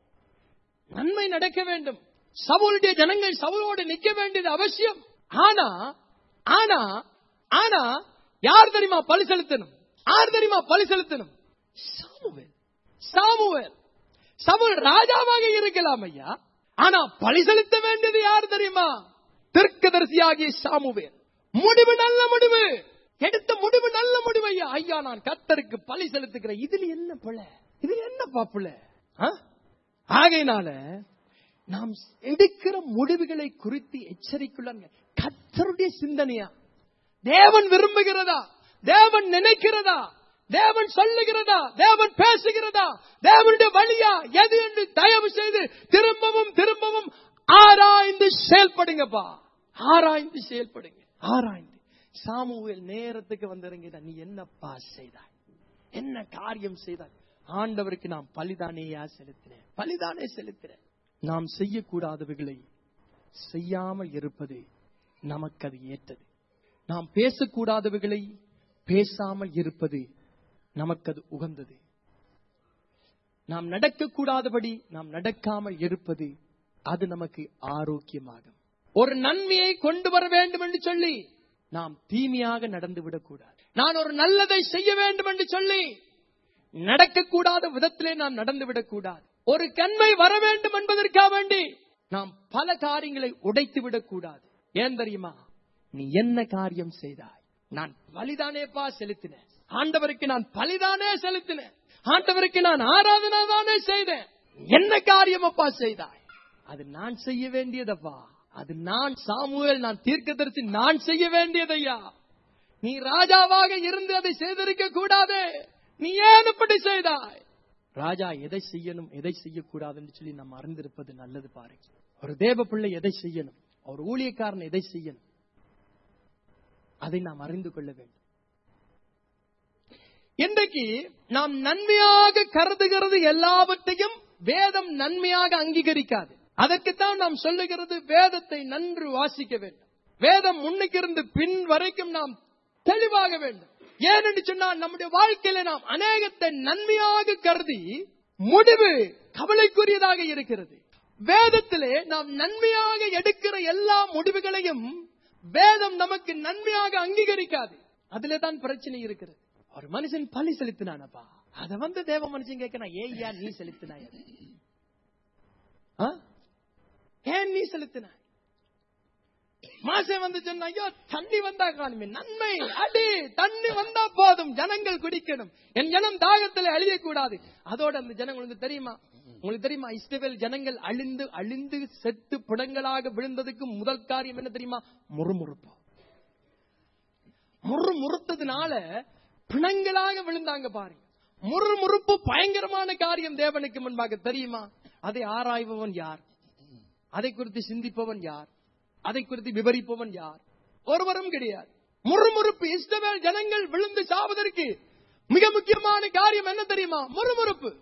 S1: நன்மை நடக்க வேண்டும் சவுளுடைய ஜனங்கள் சவுளோடு நிக்க வேண்டியது அவசியம் ஆனா ஆனா ஆனா யார் தெரியுமா பலி செலுத்தணும் யார் தெரியுமா பலி செலுத்தணும் சாமுவேல் சாமுவேல் சாமுவேல் ராஜாவாக இருக்கலாம் ஐயா ஆனா பழி செலுத்த வேண்டியது யார் தெரியுமா தீர்க்கதரிசியாகிய சாமுவேல் முடிவு நல்ல முடிவு எடுத்த முடிவு நல்ல முடிவு ஐயா ஐயா நான் கத்தருக்கு பழி செலுத்துகிறேன் இதுல என்ன பிழை இதுல என்ன பாப்புல ஆகையினால நாம் எடுக்கிற முடிவுகளை குறித்து எச்சரிக்கையுள்ள கத்தருடைய சிந்தனையா தேவன் விரும்புகிறதா தேவன் நினைக்கிறதா தேவன் சொல்லுகிறதா தேவன் பேசுகிறதா தேவனுடைய வழியா எது என்று தயவு செய்து திரும்பவும் திரும்பவும் ஆராய்ந்து செயல்படுங்கப்பா ஆராய்ந்து செயல்படுங்க ஆராய்ந்து சாமுவேல் நேரத்துக்கு வந்திருங்க நீ என்னப்பா செய்தாய் என்ன காரியம் செய்தாய் ஆண்டவருக்கு நாம் பலிதானேயா செலுத்தினேன் பலிதானே செலுத்தினேன் நாம் செய்யக்கூடாதவைகளை செய்யாமல் இருப்பது நமக்கு அது ஏற்றது நாம் பேசக்கூடாதவைகளை பேசாமல் இருப்பது நமக்கு அது உகந்தது நாம் நடக்கக்கூடாதபடி நாம் நடக்காமல் இருப்பது அது நமக்கு ஆரோக்கியமாகும் ஒரு நன்மையை கொண்டு வர வேண்டும் என்று சொல்லி நாம் தீமையாக நடந்து விடக்கூடாது நான் ஒரு நல்லதை செய்ய வேண்டும் என்று சொல்லி நடக்கக்கூடாத விதத்திலே நாம் நடந்து விடக்கூடாது ஒரு கண்மை வர வேண்டும் என்பதற்காக வேண்டி நாம் பல காரியங்களை உடைத்து விடக்கூடாது ஏன் தெரியுமா நீ என்ன காரியம் செய்தாய் நான் பலிதானேப்பா செலுத்தினேன் ஆண்டவருக்கு நான் பலிதானே செலுத்தினேன் ஆண்டவருக்கு நான் ஆராதனை தானே செய்தேன் என்ன காரியம் அப்பா செய்தாய் அது நான் செய்ய வேண்டியதப்பா அது நான் சாமுவேல் நான் தீர்க்கதரிசி நான் செய்ய வேண்டியதையா நீ ராஜாவாக இருந்து அதை செய்திருக்க கூடாது நீ ஏன் இப்படி செய்தாய் ராஜா எதை செய்யணும் எதை செய்யக்கூடாதுன்னு சொல்லி நம்ம அறிந்திருப்பது நல்லது பாருங்க ஒரு தேவ பிள்ளை எதை செய்யணும் ஒரு ஊழியக்காரன் எதை செய்யணும் அதை நாம் அறிந்து கொள்ள வேண்டும் இன்றைக்கு நாம் நன்மையாக கருதுகிறது எல்லாவற்றையும் வேதம் நன்மையாக அங்கீகரிக்காது அதற்குத்தான் நாம் சொல்லுகிறது வேதத்தை நன்று வாசிக்க வேண்டும் வேதம் முன்னுக்கிருந்து பின் வரைக்கும் நாம் தெளிவாக வேண்டும் ஏனென்று சொன்னால் நம்முடைய வாழ்க்கையில நாம் அநேகத்தை நன்மையாக கருதி முடிவு கவலைக்குரியதாக இருக்கிறது வேதத்திலே நாம் நன்மையாக எடுக்கிற எல்லா முடிவுகளையும் வேதம் நமக்கு நன்மையாக அங்கீகரிக்காது அதுல தான் பிரச்சனை இருக்கிறது ஒரு மனுஷன் பலி செலுத்தினானப்பா அத வந்து தேவ மனுஷன் கேட்கணும் ஏய்யா நீ செலுத்தினாய் அதை? ஆ? ஏன் நீ செலுத்தினாய் மாசம் வந்து சொன்ன ஐயோ தண்ணி வந்தா காணுமே நன்மை அடி தண்ணி வந்தா போதும் ஜனங்கள் குடிக்கணும் என் ஜனம் தாகத்துல அழியக்கூடாது அதோட அந்த ஜனங்கள் வந்து தெரியுமா உங்களுக்கு தெரியுமா இஸ்ரவேல் ஜனங்கள் அழிந்து அழிந்து செத்து புடங்களாக விழுந்ததுக்கு முதல் காரியம் என்ன தெரியுமா முறுமுறுப்பு முறுமுறுத்ததுனால பிணங்களாக விழுந்தாங்க பாருங்க முறுமுறுப்பு பயங்கரமான காரியம் தேவனுக்கு முன்பாக தெரியுமா அதை ஆராய்பவன் யார் அதை குறித்து சிந்திப்பவன் யார் அதை குறித்து விவரிப்பவன் யார் ஒருவரும் கிடையாது முறுமுறுப்பு இஸ்ரவேல் ஜனங்கள் விழுந்து சாவதற்கு மிக முக்கியமான காரியம் என்ன தெரியுமா முறுமுறுப்பு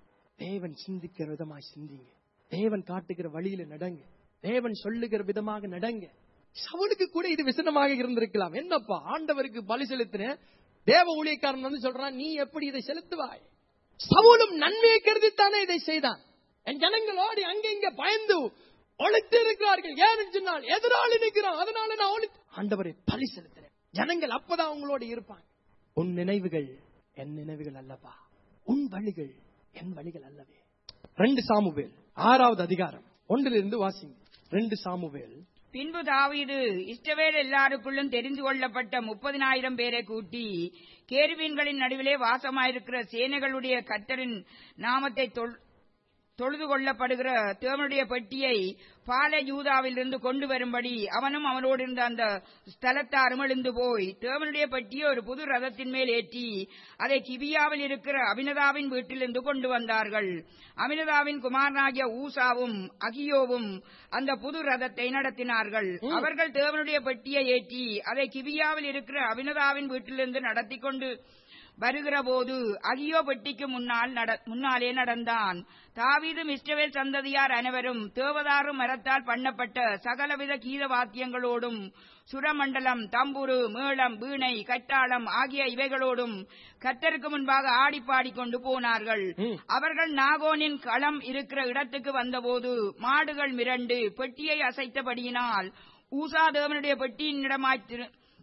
S1: தேவன் சிந்திக்கிற விதமாய் சிந்திங்க தேவன் காட்டுகிற வழியில நடங்க தேவன் சொல்லுகிற விதமாக நடங்க சவுலுக்கு கூட இது விசனமாக இருந்திருக்கலாம் என்னப்பா ஆண்டவருக்கு பலி செலுத்தின தேவ ஊழியக்காரன் வந்து சொல்றான் நீ எப்படி இதை செலுத்துவாய் சவுலும் நன்மையை கருதித்தானே இதை செய்தான் என் ஜனங்கள் ஓடி அங்க இங்க பயந்து ஒழித்து இருக்கிறார்கள் ஏன்னு சொன்னால் எதிராளி நிற்கிறான் அதனால நான் ஒளி ஆண்டவரை பலி செலுத்துறேன் ஜனங்கள் அப்பதான் அவங்களோட இருப்பாங்க உன் நினைவுகள் என் நினைவுகள் அல்லப்பா உன் வழிகள் என் வழிகள் அல்லவே ரெண்டு சாமுவேல் ஆறாவது அதிகாரம் ஒன்றிலிருந்து வாசிங்க ரெண்டு சாமுவேல்
S3: பின்பு தாவீது இஸ்ரவேல் எல்லாருக்குள்ளும் தெரிந்து கொள்ளப்பட்ட முப்பதினாயிரம் பேரை கூட்டி கேருவீன்களின் நடுவிலே வாசமாயிருக்கிற சேனைகளுடைய கர்த்தரின் நாமத்தை தொல்- தொழுது கொள்ளப்படுகிற தேவனுடைய பெட்டியை பால யூதாவிலிருந்து கொண்டு வரும்படி அவனும் அவனோடு இருந்த அந்த ஸ்தலத்தாரும் எழுந்து போய் தேவனுடைய பெட்டியை ஒரு புது ரதத்தின் மேல் ஏற்றி அதை கிபியாவில் இருக்கிற அபினதாவின் வீட்டிலிருந்து கொண்டு வந்தார்கள் அபினதாவின் குமாரனாகிய ஊசாவும் அகியோவும் அந்த புது ரதத்தை நடத்தினார்கள் அவர்கள் தேவனுடைய பெட்டியை ஏற்றி அதை கிபியாவில் இருக்கிற அபினதாவின் வீட்டிலிருந்து நடத்தி கொண்டு வருகிற போது அகியோ பெட்டிக்கு முன்னால் நட- முன்னாலே நடந்தான் தாவீதும் இஸ்ரவேல் சந்ததியார் அனைவரும் தேவதாரு மரத்தால் பண்ணப்பட்ட சகலவித கீத வாத்தியங்களோடும் சுரமண்டலம் தம்புரு மேளம் வீணை கட்டாளம் ஆகிய இவைகளோடும் கத்தருக்கு முன்பாக ஆடி பாடிக்கொண்டு போனார்கள் அவர்கள் நாகோனின் களம் இருக்கிற இடத்துக்கு வந்தபோது மாடுகள் மிரண்டு பெட்டியை அசைத்தபடியினால் ஊசா தேவனுடைய பெட்டியின் இடமாய் திரு-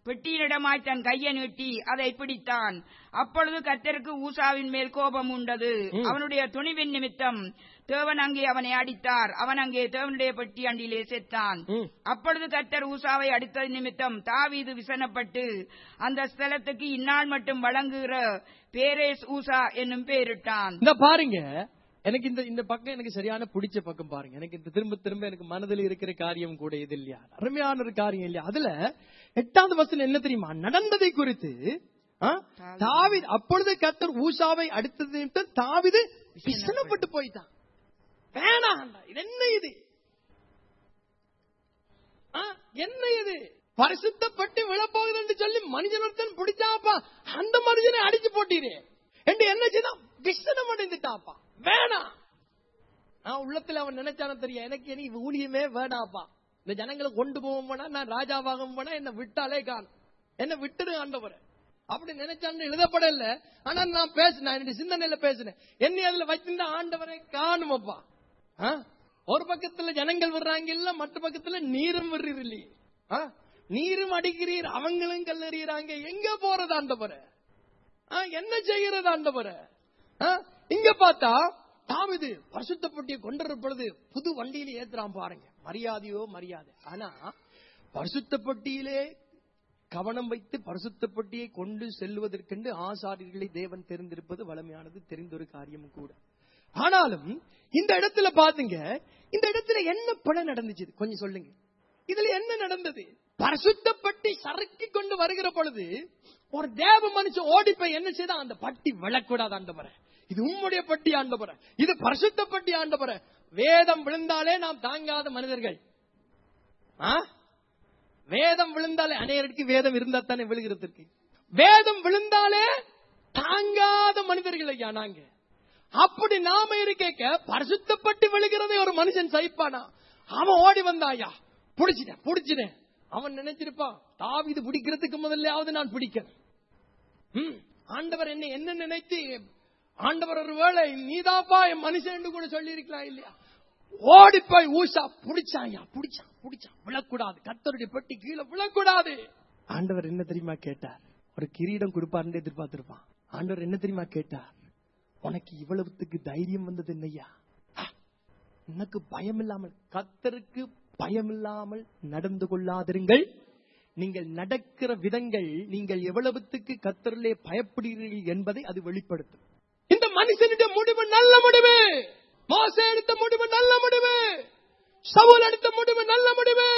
S3: பெட்டியினிடமாய் தன் கையை நீட்டி அதை பிடித்தான் அப்பொழுது கர்த்தருக்கு ஊசாவின் மேல் கோபம் உண்டது அவனுடைய துணிவின் நிமித்தம் தேவன் அங்கே அவனை அடித்தார் அவன் அங்கே தேவனுடைய பெட்டி அண்டிலே செத்தான்
S1: ம்.
S3: அப்பொழுது கர்த்தர் ஊசாவை அடித்தது நிமித்தம் தாவீது விசனப்பட்டு அந்த ஸ்தலத்துக்கு இந்நாள் மட்டும் வழங்குகிற பேரேஸ் ஊசா என்னும் பெயரிட்டான்
S1: இந்த பாருங்க எனக்கு இந்த இந்த பக்கம் எனக்கு சரியான பிடிச்ச பக்கம் பாருங்க எனக்கு இந்த திரும்ப திரும்ப எனக்கு மனதில் இருக்கிற காரியம் கூட இது இல்லையா அருமையான ஒரு காரியம் இல்லையா அதுல எட்டாவது வசனம் என்ன தெரியுமா நடந்ததை குறித்து ஆ? தாவீது அப்பொழுது கர்த்தர் ஊசாவை அடுத்தது நிமித்தம் தாவீது விசனப்பட்டு போயிட்டான் வேணாண்டா இது என்ன இது ஆ, என்ன இது பரிசுத்தப்பட்டு விழப்போகுது என்று சொல்லி மனுஷன் ஒருத்தன் பிடிச்சாப்பா அந்த மனுஷனை அடிச்சு போட்டீரே என்று என்ன செய்தான் விசனம் அடைந்துட்டாப்பா வேணாம் நான் உள்ளத்துல அவன் நினைச்சான தெரியும் எனக்கு இனி ஊழியமே வேணாப்பா இந்த ஜனங்களை கொண்டு போவோம் போனா நான் ராஜாவாகவும் போனா என்ன விட்டாலே காணும் என்ன விட்டுரு ஆண்டவரை அப்படி நினைச்சான்னு எழுதப்படல ஆனா நான் பேசினேன் என்னுடைய சிந்தனையில பேசினேன் என்னை அதுல வச்சிருந்த ஆண்டவரை காணுமப்பா ஆ? ஒரு பக்கத்துல ஜனங்கள் வர்றாங்க இல்ல மற்ற பக்கத்துல நீரும் வர்றீர் இல்லையே ஆ? நீரும் அடிக்கிறீர் அவங்களும் கல்லறியறாங்க எங்க போறது ஆண்டவரை ஆ, என்ன செய்கிறது ஆண்டவரை ஆ, இங்க பார்த்தா தாவிது பரிசுத்தப்பட்டியை கொண்டு பொழுது புது வண்டியில ஏத்துறான் பாருங்க மரியாதையோ மரியாதை ஆனா பரிசுத்தப்பட்டியிலே கவனம் வைத்து பரிசுத்தப்பட்டியை கொண்டு செல்வதற்கென்று ஆசாரியர்களை தேவன் தெரிந்திருப்பது வளமையானது தெரிந்த ஒரு காரியம் கூட ஆனாலும் இந்த இடத்துல பாத்துங்க இந்த இடத்துல என்ன பட நடந்துச்சு கொஞ்சம் சொல்லுங்க இதுல என்ன நடந்தது பரிசுத்தப்பட்டி சறுக்கி கொண்டு வருகிற பொழுது ஒரு தேவ மனுஷன் ஓடி போய் என்ன செய்தா அந்த பட்டி விழக்கூடாது ஆண்டவர இது உம்முடைய பட்டி ஆண்டவர இது பரிசுத்த பட்டி ஆண்டவர வேதம் விழுந்தாலே நாம் தாங்காத மனிதர்கள் ஆ? வேதம் விழுந்தாலே அநேகருக்கு வேதம் இருந்தா தானே விழுகிறதுக்கு வேதம் விழுந்தாலே தாங்காத மனிதர்கள் ஐயா நாங்க அப்படி நாம இருக்க பரிசுத்தப்பட்டு விழுகிறதை ஒரு மனுஷன் சகிப்பானா அவன் ஓடி வந்தா ஐயா புடிச்சிட்டேன் புடிச்சிட்டேன் அவன் நினைச்சிருப்பான் தாவிது பிடிக்கிறதுக்கு முதல்லையாவது நான் பிடிக்கிறேன் ம், ஆண்டவர் என்ன என்ன நினைத்து ஆண்டவர் ஒரு வேளை நீதாப்பா என் மனுஷன் கூட சொல்லி இருக்கலாம் இல்லையா ஓடி போய் ஊசா புடிச்சான் ஐயா புடிச்சான் புடிச்சான் விழக்கூடாது கத்தருடைய பெட்டி கீழே விழக்கூடாது ஆண்டவர் என்ன தெரியுமா கேட்டார் ஒரு கிரீடம் கொடுப்பாருன்னு எதிர்பார்த்திருப்பான் ஆண்டவர் என்ன தெரியுமா கேட்டார் உனக்கு இவ்வளவுத்துக்கு தைரியம் வந்தது என்னையா ஆ, உனக்கு பயம் இல்லாமல் கத்தருக்கு பயம் இல்லாமல் நடந்து கொள்ளாதிருங்கள் நீங்கள் நடக்கிற விதங்கள் நீங்கள் எவ்வளவுத்துக்கு கத்தரிலே பயப்படுகிறீர்கள் என்பதை அது வெளிப்படுத்தும் இந்த மனுஷனுடைய முடிவு நல்ல முடிவு மோச எடுத்த முடிவு நல்ல முடிவு சவுல் எடுத்த முடிவு நல்ல முடிவு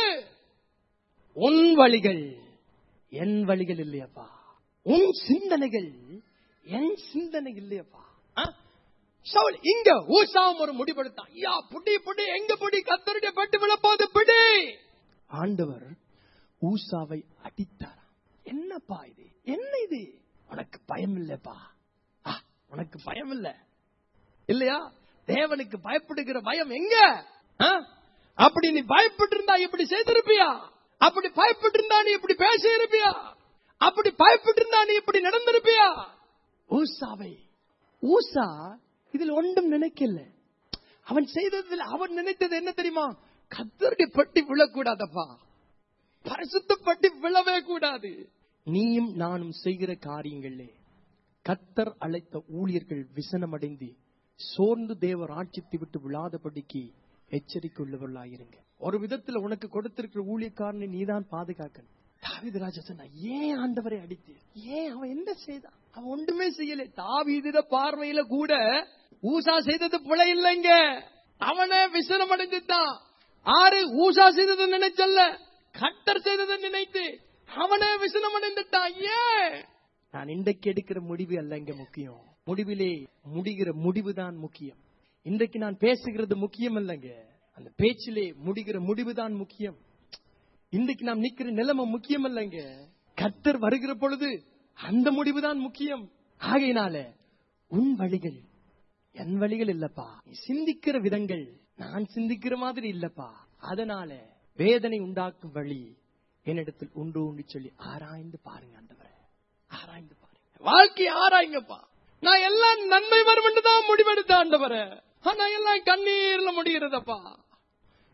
S1: உன் வழிகள் என் வழிகள் இல்லையப்பா உன் சிந்தனைகள் என் சிந்தனை இல்லையப்பா ஆ? சவுல் இங்க ஊசாவும் ஒரு முடிவெடுத்தான் ஐயா புடி புடி எங்க புடி கத்தருடைய பட்டு விழப்போது பிடி ஆண்டவர் ஊசாவை அடித்தாராம் என்னப்பா இது என்ன இது உனக்கு பயம் இல்லப்பா ஆ, உனக்கு பயம் இல்ல இல்லையா தேவனுக்கு பயப்படுகிற பயம் எங்க ஆ? அப்படி நீ பயப்பட்டு இருந்தா இப்படி செய்திருப்பியா அப்படி பயப்பட்டு இருந்தா நீ இப்படி பேச இருப்பியா அப்படி பயப்பட்டு இருந்தா நீ இப்படி நடந்திருப்பியா ஊசாவை ஊசா இதில் ஒன்றும் நினைக்கல அவன் செய்ததில் அவன் நினைத்தது என்ன தெரியுமா கத்தருடைய பட்டி விழக்கூடாதப்பா பரிசுத்தப்பட்டு விழவே கூடாது நீயும் நானும் செய்கிற காரியங்களே கத்தர் அழைத்த ஊழியர்கள் விசனமடைந்து சோர்ந்து தேவ ராட்சியத்தை விட்டு விழாதபடிக்கு எச்சரிக்கை உள்ளவர்களாயிருங்க ஒரு விதத்துல உனக்கு கொடுத்திருக்கிற ஊழியக்காரனை நீதான் பாதுகாக்கணும் தாவீது ராஜா சொன்னா ஏன் ஆண்டவரை அடித்து ஏன் அவன் என்ன செய்தான் அவன் ஒன்றுமே செய்யல தாவீதிட பார்வையில கூட ஊசா செய்தது பிழை இல்லைங்க அவனே விசனம் அடைஞ்சுட்டான் ஆறு ஊசா செய்தது நினைச்சல்ல கட்டர் செய்ததை நினைத்து அவனே விசனம் அடைந்துட்டான் ஏன் நான் இன்றைக்கு எடுக்கிற முடிவு அல்ல இங்க முக்கியம் முடிவிலே முடிகிற முடிவுதான் முக்கியம் இன்றைக்கு நான் பேசுகிறது முக்கியம் அல்லங்க அந்த பேச்சிலே முடிகிற முடிவுதான் முக்கியம் இன்றைக்கு நாம் நிக்கிற நிலைமை முக்கியம் அல்லங்க கத்தர் வருகிற பொழுது அந்த முடிவுதான் முக்கியம் ஆகையினால உன் வழிகள் என் வழிகள் இல்லப்பா நீ சிந்திக்கிற விதங்கள் நான் சிந்திக்கிற மாதிரி இல்லப்பா அதனால வேதனை உண்டாக்கும் வழி என்னிடத்தில் உண்டு உண்டு சொல்லி ஆராய்ந்து பாருங்க ஆண்டவரே ஆராய்ந்து பாருங்க வாழ்க்கையை ஆராய்ங்கப்பா நான் எல்லாம் நன்மை வரும் தான் முடிவெடுத்த ஆண்டவரே ஆனா எல்லாம் கண்ணீர்ல முடிகிறதப்பா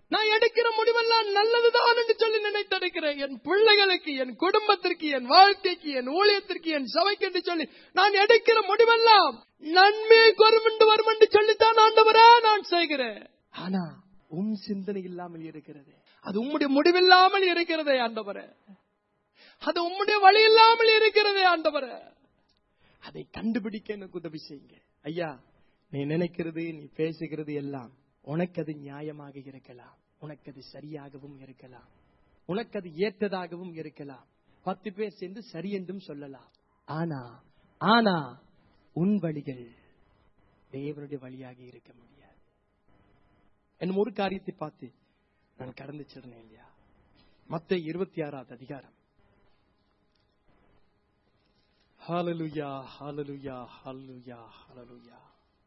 S1: நான் எடுக்கிற முடிவெல்லாம் நல்லதுதான் என்று சொல்லி நினைத்தெடுக்கிறேன் என் பிள்ளைகளுக்கு என் குடும்பத்திற்கு என் வாழ்க்கைக்கு என் ஊழியத்திற்கு என் சபைக்கு என்று சொல்லி நான் எடுக்கிற முடிவெல்லாம் நன்மை கொருமென்று வரும் என்று சொல்லித்தான் ஆண்டவரே நான் செய்கிறேன் ஆனா உம் சிந்தனை இல்லாமல் இருக்கிறது அது உம்முடைய முடிவில்லாமல் இருக்கிறதே ஆண்டவரே அது உம்முடைய வழி இல்லாமல் இருக்கிறதே ஆண்டவரே அதை கண்டுபிடிக்க எனக்கு உதவி செய்யுங்க ஐயா நீ நினைக்கிறது நீ பேசுகிறது எல்லாம் உனக்கு அது நியாயமாக இருக்கலாம் உனக்கு அது சரியாகவும் இருக்கலாம் உனக்கு அது ஏற்றதாகவும் இருக்கலாம் பத்து பேர் சேர்ந்து சரி என்றும் சொல்லலாம் ஆனா ஆனா உன் வழிகள் தேவனுடைய வழியாக இருக்க முடியாது என்னும் ஒரு காரியத்தை பார்த்து நான் கடந்து சென்றேன் இல்லையா மத்த இருபத்தி ஆறாவது அதிகாரம் ஹalleluya ஹalleluya ஹalleluya ஹalleluya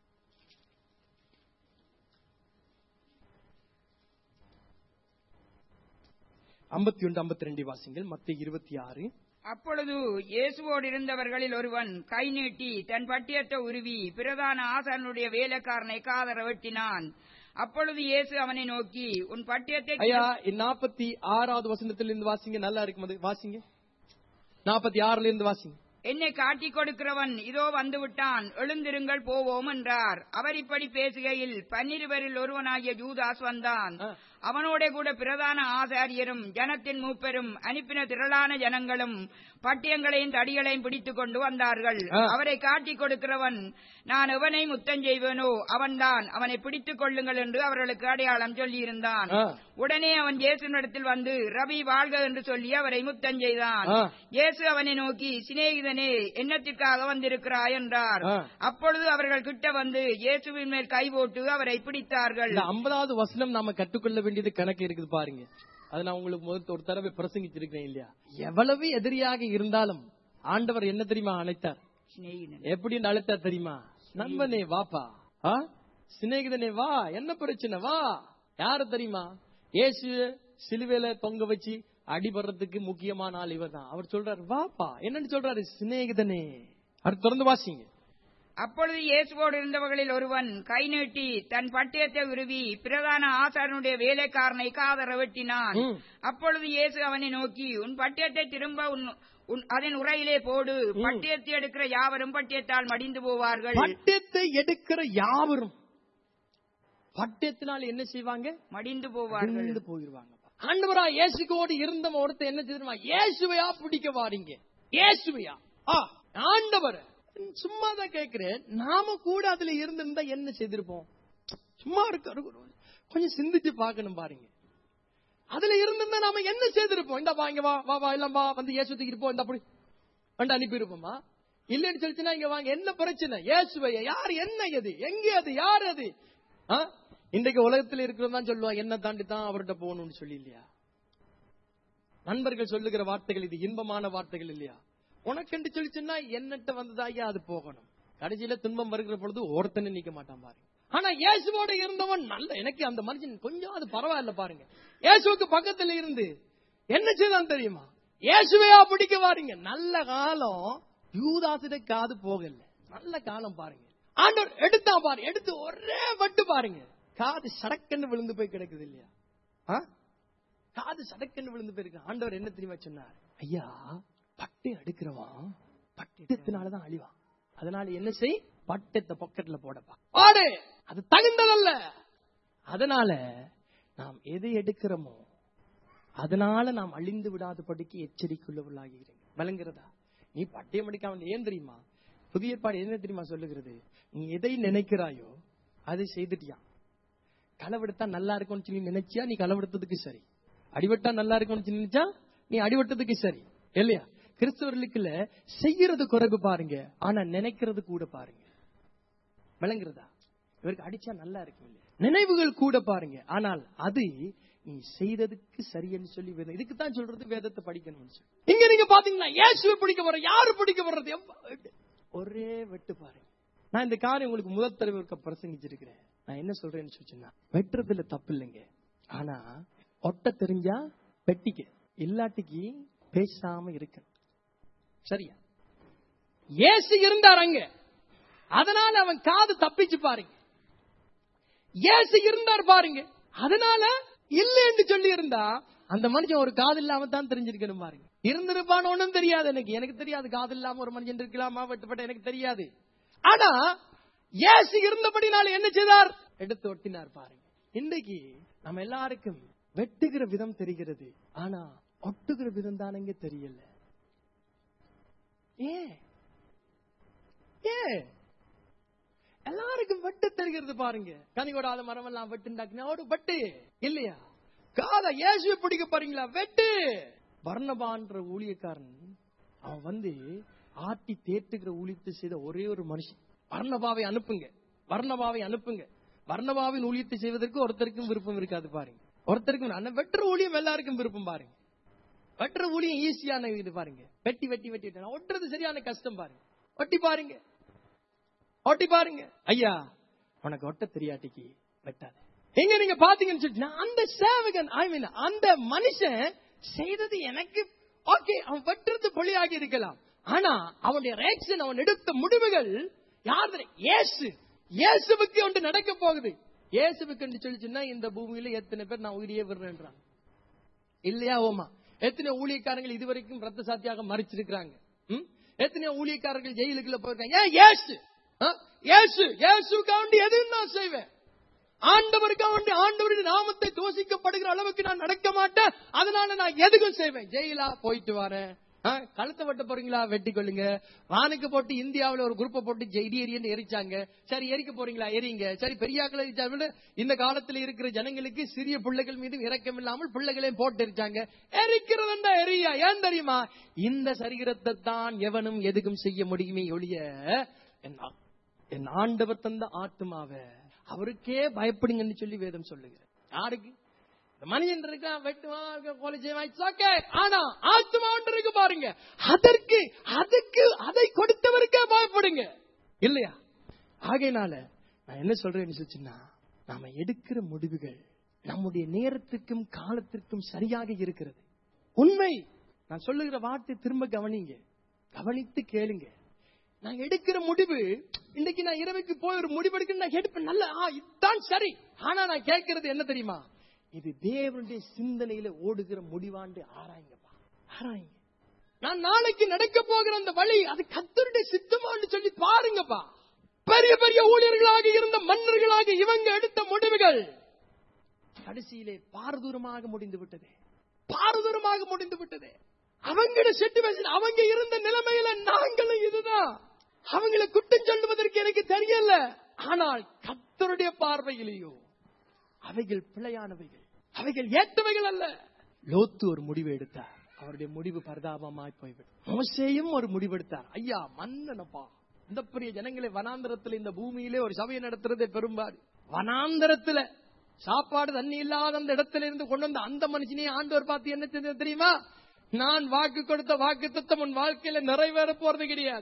S1: ஐம்பத்தி ஒன்று ஐம்பத்தி ரெண்டு வாசிங்கள் மத்த இருபத்தி ஆறு
S3: அப்பொழுது இயேசுவோடு இருந்தவர்களில் ஒருவன் கை நீட்டி தன் பட்டியத்தை உருவி பிரதான ஆசாரனுடைய வேலைக்காரனை காதர வெட்டினான் அப்பொழுது இயேசு அவனை நோக்கி உன் பட்டியத்தை
S1: ஐயா நாற்பத்தி ஆறாவது வசனத்துல இருந்து வாசிங்க நல்லா இருக்கும் அது வாசிங்க நாற்பத்தி ஆறுல இருந்து வாசிங்க
S3: என்னை காட்டிக் கொடுக்கிறவன் இதோ வந்து விட்டான் எழுந்திருங்கள் போவோம் என்றார் அவர் இப்படி பேசுகையில் பன்னிருவரில் ஒருவனாகிய ஜூதாஸ் வந்தான்
S1: ஆ.
S3: அவனோட கூட பிரதான ஆசாரியரும் ஜனத்தின் மூப்பரும் அனுப்பின திரளான ஜனங்களும் பட்டியங்களையும் தடிகளையும் பிடித்துக் கொண்டு வந்தார்கள்
S1: ஆ.
S3: அவரை காட்டிக் கொடுக்கிறவன் நான் எவனை முத்தம் செய்வேனோ அவன்தான் அவனை பிடித்துக் கொள்ளுங்கள் என்று அவர்களுக்கு அடையாளம் சொல்லியிருந்தான்
S1: ஆ.
S3: உடனே அவன் இயேசுவினிடத்தில் வந்து ரவி வாழ்க என்று சொல்லி அவரை முத்தம் செய்தான்
S1: ஆ.
S3: இயேசு அவனை நோக்கி சிநேகிதனே என்னத்திற்காக வந்திருக்கிறாய் என்றார்
S1: ஆ.
S3: அப்பொழுது அவர்கள் கிட்ட வந்து இயேசுவின் மேல் கை போட்டு அவரை பிடித்தார்கள்
S1: இந்த ஐம்பதாவது வசனம் நாம கற்றுக்கொள்ள வேண்டியது கணக்கு இருக்குது பாருங்க அது நான் உங்களுக்கு முதல் ஒரு தடவை பிரசங்கிச்சிருக்கேன் இல்லையா எவ்வளவு எதிரியாக இருந்தாலும் ஆண்டவர் என்ன தெரியுமா அழைத்தார்
S3: சிநேகிதன்
S1: எப்படி அழைத்தார் தெரியுமா நண்பனே வாப்பா ஆ? சிநேகிதனே வா என்ன பிரச்சனை வா யாரு தெரியுமா இயேசு சிலுவையில தொங்க வச்சு அடிபடுறதுக்கு முக்கியமான ஆள் இவர் தான் அவர் சொல்றாரு வாப்பா என்னன்னு சொல்றாரு சிநேகிதனே அடுத்து திறந்து வாசிங்க
S3: அப்பொழுது இயேசுவோடு இருந்தவர்களில் ஒருவன் கை நீட்டி தன் பட்டயத்தை உருவி பிரதான ஆசாரனுடைய வேலைக்காரனை காதர வெட்டினான்
S1: ம்.
S3: அப்பொழுது இயேசு அவனை நோக்கி உன் பட்டயத்தை திரும்ப உன் உன் அதன் உரையிலே போடு பட்டயத்தை எடுக்கிற யாவரும் பட்டயத்தால் மடிந்து போவார்கள்
S1: பட்டயத்தை எடுக்கிற யாவரும் பட்டயத்தினால் என்ன செய்வாங்க
S3: மடிந்து போவார்கள்
S1: விழுந்து போயிருவாங்க ஆண்டவரா இயேசுக்கோடு இருந்த ஒருத்தர் என்ன செய்யுமா இயேசுவையா பிடிக்க வாரீங்க இயேசுவையா ஆ ஆண்டவர் சும்மா தான் கேட்கிறேன் நாம கூட அதுல இருந்திருந்தா என்ன செய்திருப்போம் சும்மா இருக்க கொஞ்சம் சிந்திச்சு பார்க்கணும் பாருங்க அதுல இருந்திருந்தா நாம என்ன செய்திருப்போம் இந்த வா இங்க வா வா வா இல்லம் வா வந்து இயேசு தூக்கிட்டு இந்த அப்படி வந்து அனுப்பியிருப்போமா இல்லன்னு சொல்லிச்சுன்னா இங்க வாங்க என்ன பிரச்சனை இயேசுவையா யார் என்ன அது எங்க அது யார் அது ஆ? இன்றைக்கு உலகத்துல இருக்கிறவன் தான் சொல்லுவான் என்ன தாண்டி தான் அவர்கிட்ட போகணும்னு சொல்லி இல்லையா நண்பர்கள் சொல்லுகிற வார்த்தைகள் இது இன்பமான வார்த்தைகள் இல்லையா உனக்கென்று சொல்லிச்சுன்னா என்னட்ட வந்ததாயா அது போகணும் கடைசியில துன்பம் வருகிற பொழுது ஒருத்தனை நீக்க மாட்டான் பாருங்க ஆனா இயேசுவோட இருந்தவன் நல்ல எனக்கு அந்த மனுஷன் கொஞ்சம் அது பரவாயில்ல பாருங்க இயேசுவுக்கு பக்கத்துல இருந்து என்ன செய்தான் தெரியுமா இயேசுவையா பிடிக்க வாரீங்க நல்ல காலம் யூதாசிட காது போகல நல்ல காலம் பாருங்க ஆண்டவர் எடுத்தான் பாரு எடுத்து ஒரே வட்டு பாருங்க காது சடக்கன்னு விழுந்து போய் கிடக்குது இல்லையா ஆ? காது சடக்கன்னு விழுந்து போயிருக்கு ஆண்டவர் என்ன தெரியுமா சொன்னார் ஐயா பட்டு எடுக்கிறவன் பட்டத்தினாலதான் அழிவான் அதனால என்ன செய் பட்டத்தை பாக்கெட்ல போடப்பா பாடு அது தகுந்ததல்ல அதனால நாம் எதை எடுக்கிறோமோ அதனால நாம் அழிந்து விடாதபடிக்கு எச்சரிக்கையுள்ளவர்களாகிறீங்க விளங்குறதா நீ பட்டயம் அடிக்காம ஏன் தெரியுமா புதிய ஏற்பாடு என்ன தெரியுமா சொல்லுகிறது நீ எதை நினைக்கிறாயோ அதை செய்துட்டியா களவெடுத்தா நல்லா இருக்கும்னு சொல்லி நினைச்சியா நீ களவெடுத்ததுக்கு சரி அடிபட்டா நல்லா இருக்கும்னு சொல்லி நினைச்சா நீ அடிபட்டதுக்கு சரி இல்லையா கிறிஸ்தவர்களுக்குள்ள செய்யறது குறைவு பாருங்க ஆனா நினைக்கிறது கூட பாருங்க விளங்குறதா இவருக்கு அடிச்சா நல்லா இருக்கும் இல்லையா நினைவுகள் கூட பாருங்க ஆனால் அது நீ செய்ததுக்கு சரியன்னு சொல்லி வேதம் இதுக்கு தான் சொல்றது வேதத்தை படிக்கணும்னு சொல்லி இங்க நீங்க பாத்தீங்கன்னா இயேசுவை பிடிக்க வர்ற யாரு பிடிக்க வர்றது எவ்வ- ஒரே வெட்டு பாருங்க நான் இந்த காரியம் உங்களுக்கு முதல் தடவை இருக்க பிரசங்கிச்சிருக்கிறேன் நான் என்ன சொல்றேன்னு சொல்லிச்சுன்னா வெட்டுறதுல தப்பு இல்லைங்க ஆனா ஒட்ட தெரிஞ்சா வெட்டிக்க இல்லாட்டிக்கு பேசாம இருக்கணும் சரியா இயேசு இருந்தார் அங்க அதனால அவன் காது தப்பிச்சு பாருங்க இயேசு இருந்தார் பாருங்க அதனால இல்ல என்று சொல்லி இருந்தா அந்த மனுஷன் ஒரு காது இல்லாம தான் தெரிஞ்சிருக்கணும் பாருங்க இருந்திருப்பான்னு ஒண்ணும் தெரியாது எனக்கு எனக்கு தெரியாது காது இல்லாம ஒரு மனுஷன் இருக்கலாமா வெட்டுப்பட்ட எனக்கு தெரியாது ஆனா இயேசு இருந்தபடினால என்ன செய்தார் எடுத்து ஒட்டினார் பாருங்க இன்றைக்கு நம்ம எல்லாருக்கும் வெட்டுகிற விதம் தெரிகிறது ஆனா ஒட்டுகிற விதம் தானங்க தெரியல ஏன் ஏன் எல்லாருக்கும் வெட்டு தெரிகிறது பாருங்க கனி கொடாத மரம் எல்லாம் வெட்டுண்டாக்குனா ஒரு வெட்டு இல்லையா காத இயேசுவை பிடிக்க பாருங்களா வெட்டு வர்ணபான்ற ஊழியக்காரன் அவன் வந்து ஆட்டி தேற்றுகிற ஊழியத்தை செய்த ஒரே ஒரு மனுஷன் வர்ணபாவை அனுப்புங்க வர்ணபாவை அனுப்புங்க வர்ணபாவின் ஊழியத்தை செய்வதற்கு ஒருத்தருக்கும் விருப்பம் இருக்காது பாருங்க ஒருத்தருக்கும் ஆனா வெட்டுற ஊழியம் எல்லாருக்கும் விருப்பம் பாருங்க வெட்டுற ஊழியம் ஈஸியான இது பாருங்க வெட்டி வெட்டி வெட்டி வெட்டி. ஒட்டுறது சரியான கஷ்டம் பாருங்க ஒட்டி பாருங்க ஒட்டி பாருங்க ஐயா உனக்கு ஒட்ட தெரியாட்டிக்கு வெட்டாத எங்க நீங்க பாத்தீங்கன்னு சொல்லிட்டு அந்த சேவகன் ஐ மீன் அந்த மனுஷன் செய்தது எனக்கு ஓகே அவன் வெட்டுறது பொழியாகி இருக்கலாம் ஆனா அவனுடைய ரியாக்ஷன் அவன் எடுத்த முடிவுகள் யார் தெரியும்? இயேசு இயேசுவுக்கு ஒன்று நடக்க போகுது இயேசுவுக்கு என்று சொல்லிச்சுன்னா இந்த பூமியில எத்தனை பேர் நான் உயிரியே விடுறேன்றான் இல்லையா ஓமா எத்தனை ஊழியக்காரங்கள் இதுவரைக்கும் ரத்த சாத்தியாக மறிச்சிருக்கிறாங்க ம்? எத்தனை ஊழியக்காரர்கள் ஜெயிலுக்குள்ள போயிருக்காங்க ஏன் இயேசு ஆ? இயேசு இயேசுக்கு வேண்டி எதுவும் நான் செய்வேன் ஆண்டவருக்கு வேண்டி ஆண்டவருடைய நாமத்தை தோசிக்கப்படுகிற அளவுக்கு நான் நடக்க மாட்டேன் அதனால நான் எதுக்கும் செய்வேன் ஜெயிலா போயிட்டு வரேன் ஆ, கழுத்தை வெட்ட போறீங்களா வெட்டி கொள்ளுங்க வானுக்கு போட்டு இந்தியாவுல ஒரு குரூப்பை போட்டு ஜெயிடி எரியன்னு எரிச்சாங்க சரி எரிக்க போறீங்களா எரிங்க சரி பெரியாக்களை எரிச்சாங்க இந்த காலத்துல இருக்கிற ஜனங்களுக்கு சிறிய பிள்ளைகள் மீது இரக்கம் இல்லாமல் பிள்ளைகளையும் போட்டு எரிச்சாங்க எரிக்கிறதுண்டா எரியா ஏன் தெரியுமா இந்த சரீரத்தை தான் எவனும் எதுக்கும் செய்ய முடியுமே ஒழிய என் ஆ- என் ஆண்டவர் தந்த ஆத்மாவை அவருக்கே பயப்படுங்கன்னு சொல்லி வேதம் சொல்லுங்க யாருக்கு இந்த மனிதன் இருக்கான் வெட்டுவான் கொலை செய்வான் it's okay. ஆனா ஆத்மா ஒன்று இருக்கு பாருங்க அதற்கு அதுக்கு அதை கொடுத்தவருக்கே பயப்படுங்க இல்லையா ஆகையினால நான் என்ன சொல்றேன்னு சொல்லிச்சுன்னா நாம எடுக்கிற முடிவுகள் நம்முடைய நேரத்திற்கும் காலத்திற்கும் சரியாக இருக்கிறது உண்மை நான் சொல்லுகிற வார்த்தை திரும்ப கவனிங்க கவனித்து கேளுங்க நான் எடுக்கிற முடிவு இன்னைக்கு நான் இரவுக்கு போய் ஒரு முடிவு எடுக்க நான் எடுப்பேன் நல்ல ஆ, இதுதான் சரி ஆனா நான் கேட்கறது என்ன தெரியுமா இது தேவனுடைய சிந்தனையில ஓடுகிற முடிவாண்டு ஆராயுங்கப்பா ஆராயுங்க நான் நாளைக்கு நடக்க போகிற அந்த வழி அது கத்தருடைய சித்தமான்னு சொல்லி பாருங்கப்பா பெரிய பெரிய ஊழியர்களாக இருந்த மன்னர்களாக இவங்க எடுத்த முடிவுகள் கடைசியிலே பாரதூரமாக முடிந்து விட்டது பாரதூரமாக முடிந்து விட்டது அவங்களோட சிச்சுவேஷன் அவங்க இருந்த நிலைமையில நாங்களும் இதுதான் அவங்கள குற்றம் சொல்லுவதற்கு எனக்கு தெரியல ஆனால் கத்தருடைய பார்வையிலேயோ அவைகள் பிழையானவைகள் அவைகள் ஏற்றவைகள் அல்ல லோத்து ஒரு முடிவு எடுத்தார் அவருடைய முடிவு பரிதாபமாய் போய்விடும் மோசேயும் ஒரு முடிவு எடுத்தார் ஐயா மன்னனப்பா இந்த பெரிய ஜனங்களை வனாந்தரத்துல இந்த பூமியிலே ஒரு சபையை நடத்துறதே பெரும்பாடு வனாந்தரத்துல சாப்பாடு தண்ணி இல்லாத அந்த இடத்துல இருந்து கொண்டு வந்த அந்த மனுஷனையும் ஆண்டவர் பார்த்து என்ன செஞ்சது தெரியுமா நான் வாக்கு கொடுத்த வாக்கு திட்டம் உன் வாழ்க்கையில நிறைவேற போறது கிடையாது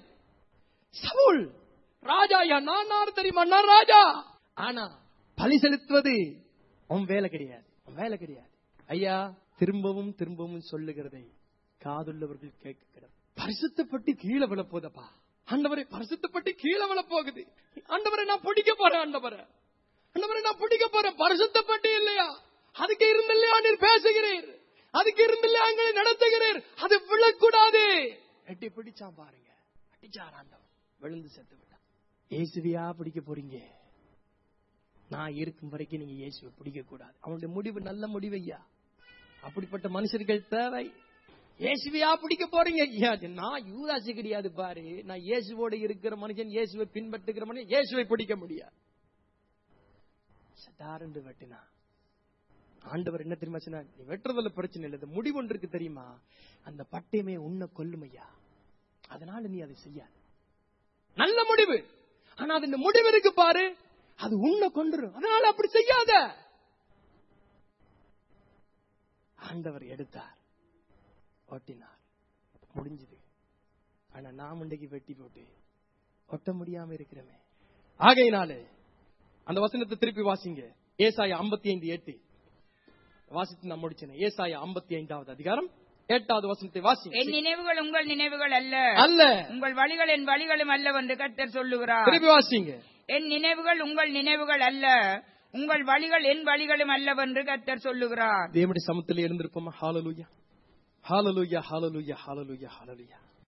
S1: சவுல் ராஜா ஐயா நான் யாரு தெரியுமா நான் ராஜா ஆனா பலி செலுத்துவது உன் வேலை கிடையாது உன் வேலை கிடையாது ஐயா திரும்பவும் திரும்பவும் சொல்லுகிறதை காதுள்ளவர்கள் கேட்க கிடக்கும் பரிசுத்தப்பட்டு கீழே விழ போதப்பா ஆண்டவரை பரிசுத்தப்பட்டு கீழே விழ போகுது ஆண்டவரை நான் பிடிக்க போறேன் ஆண்டவரை ஆண்டவரை நான் பிடிக்க போறேன் பரிசுத்தப்பட்டு இல்லையா அதுக்கு இருந்தில்லையா நீர் பேசுகிறீர் அதுக்கு இருந்தில்லையா எங்களை நடத்துகிறீர் அது விழக்கூடாது எட்டி பிடிச்சான் பாருங்க அடிச்சார் ஆண்டவன் விழுந்து செத்து விட்டான் இயேசுவியா பிடிக்க போறீங்க நான் இருக்கும் வரைக்கும் நீங்க இயேசுவை பிடிக்க கூடாது அவனுடைய முடிவு நல்ல முடிவு ஐயா அப்படிப்பட்ட மனுஷர்கள் தேவை இயேசுவையா பிடிக்க போறீங்க ஐயா நான் யூதாசி கிடையாது பாரு நான் இயேசுவோட இருக்கிற மனுஷன் இயேசுவை பின்பற்றுகிற மனுஷன் இயேசுவை பிடிக்க முடியாது சட்டாரண்டு வெட்டினா ஆண்டவர் என்ன தெரியுமா சொன்னார் நீ வெட்டுறதுல பிரச்சனை இல்லை இந்த முடிவு ஒன்று இருக்கு தெரியுமா அந்த பட்டயமே உன்னை கொல்லும் ஐயா அதனால நீ அதை செய்யாத நல்ல முடிவு ஆனா அது இந்த முடிவு இருக்கு பாரு அது உன்னை கொண்டுரும் அதனால அப்படி செய்யாத ஆண்டவர் எடுத்தார் ஒட்டினார் முடிஞ்சது ஆனா நாம் இன்றைக்கு வெட்டி போட்டு ஒட்ட முடியாம இருக்கிறோமே ஆகையினாலே அந்த வசனத்தை திருப்பி வாசிங்க ஏசாயா ஐம்பத்தி ஐந்து எட்டு வாசித்து நான் முடிச்சேன் ஏசாயா ஐம்பத்தி ஐந்தாவது அதிகாரம் எட்டாவது வசனத்தை
S3: என்
S1: வாசிங்க
S3: நினைவுகள் உங்கள் நினைவுகள் அல்ல
S1: அல்ல
S3: உங்கள் வழிகள் என் வழிகளும் அல்ல என்று கர்த்தர் சொல்லுகிறார்
S1: திருப்பி வாசிங்க
S3: என் நினைவுகள் உங்கள் நினைவுகள் அல்ல உங்கள் வழிகள் என் வழிகளும் அல்லவென்று கர்த்தர் சொல்லுகிறார்
S1: தேவனுடைய சமத்துல இருந்திருப்போமா ஹாலலூயா ஹாலலூயா ஹாலலூயா ஹாலலூயா ஹாலலூயா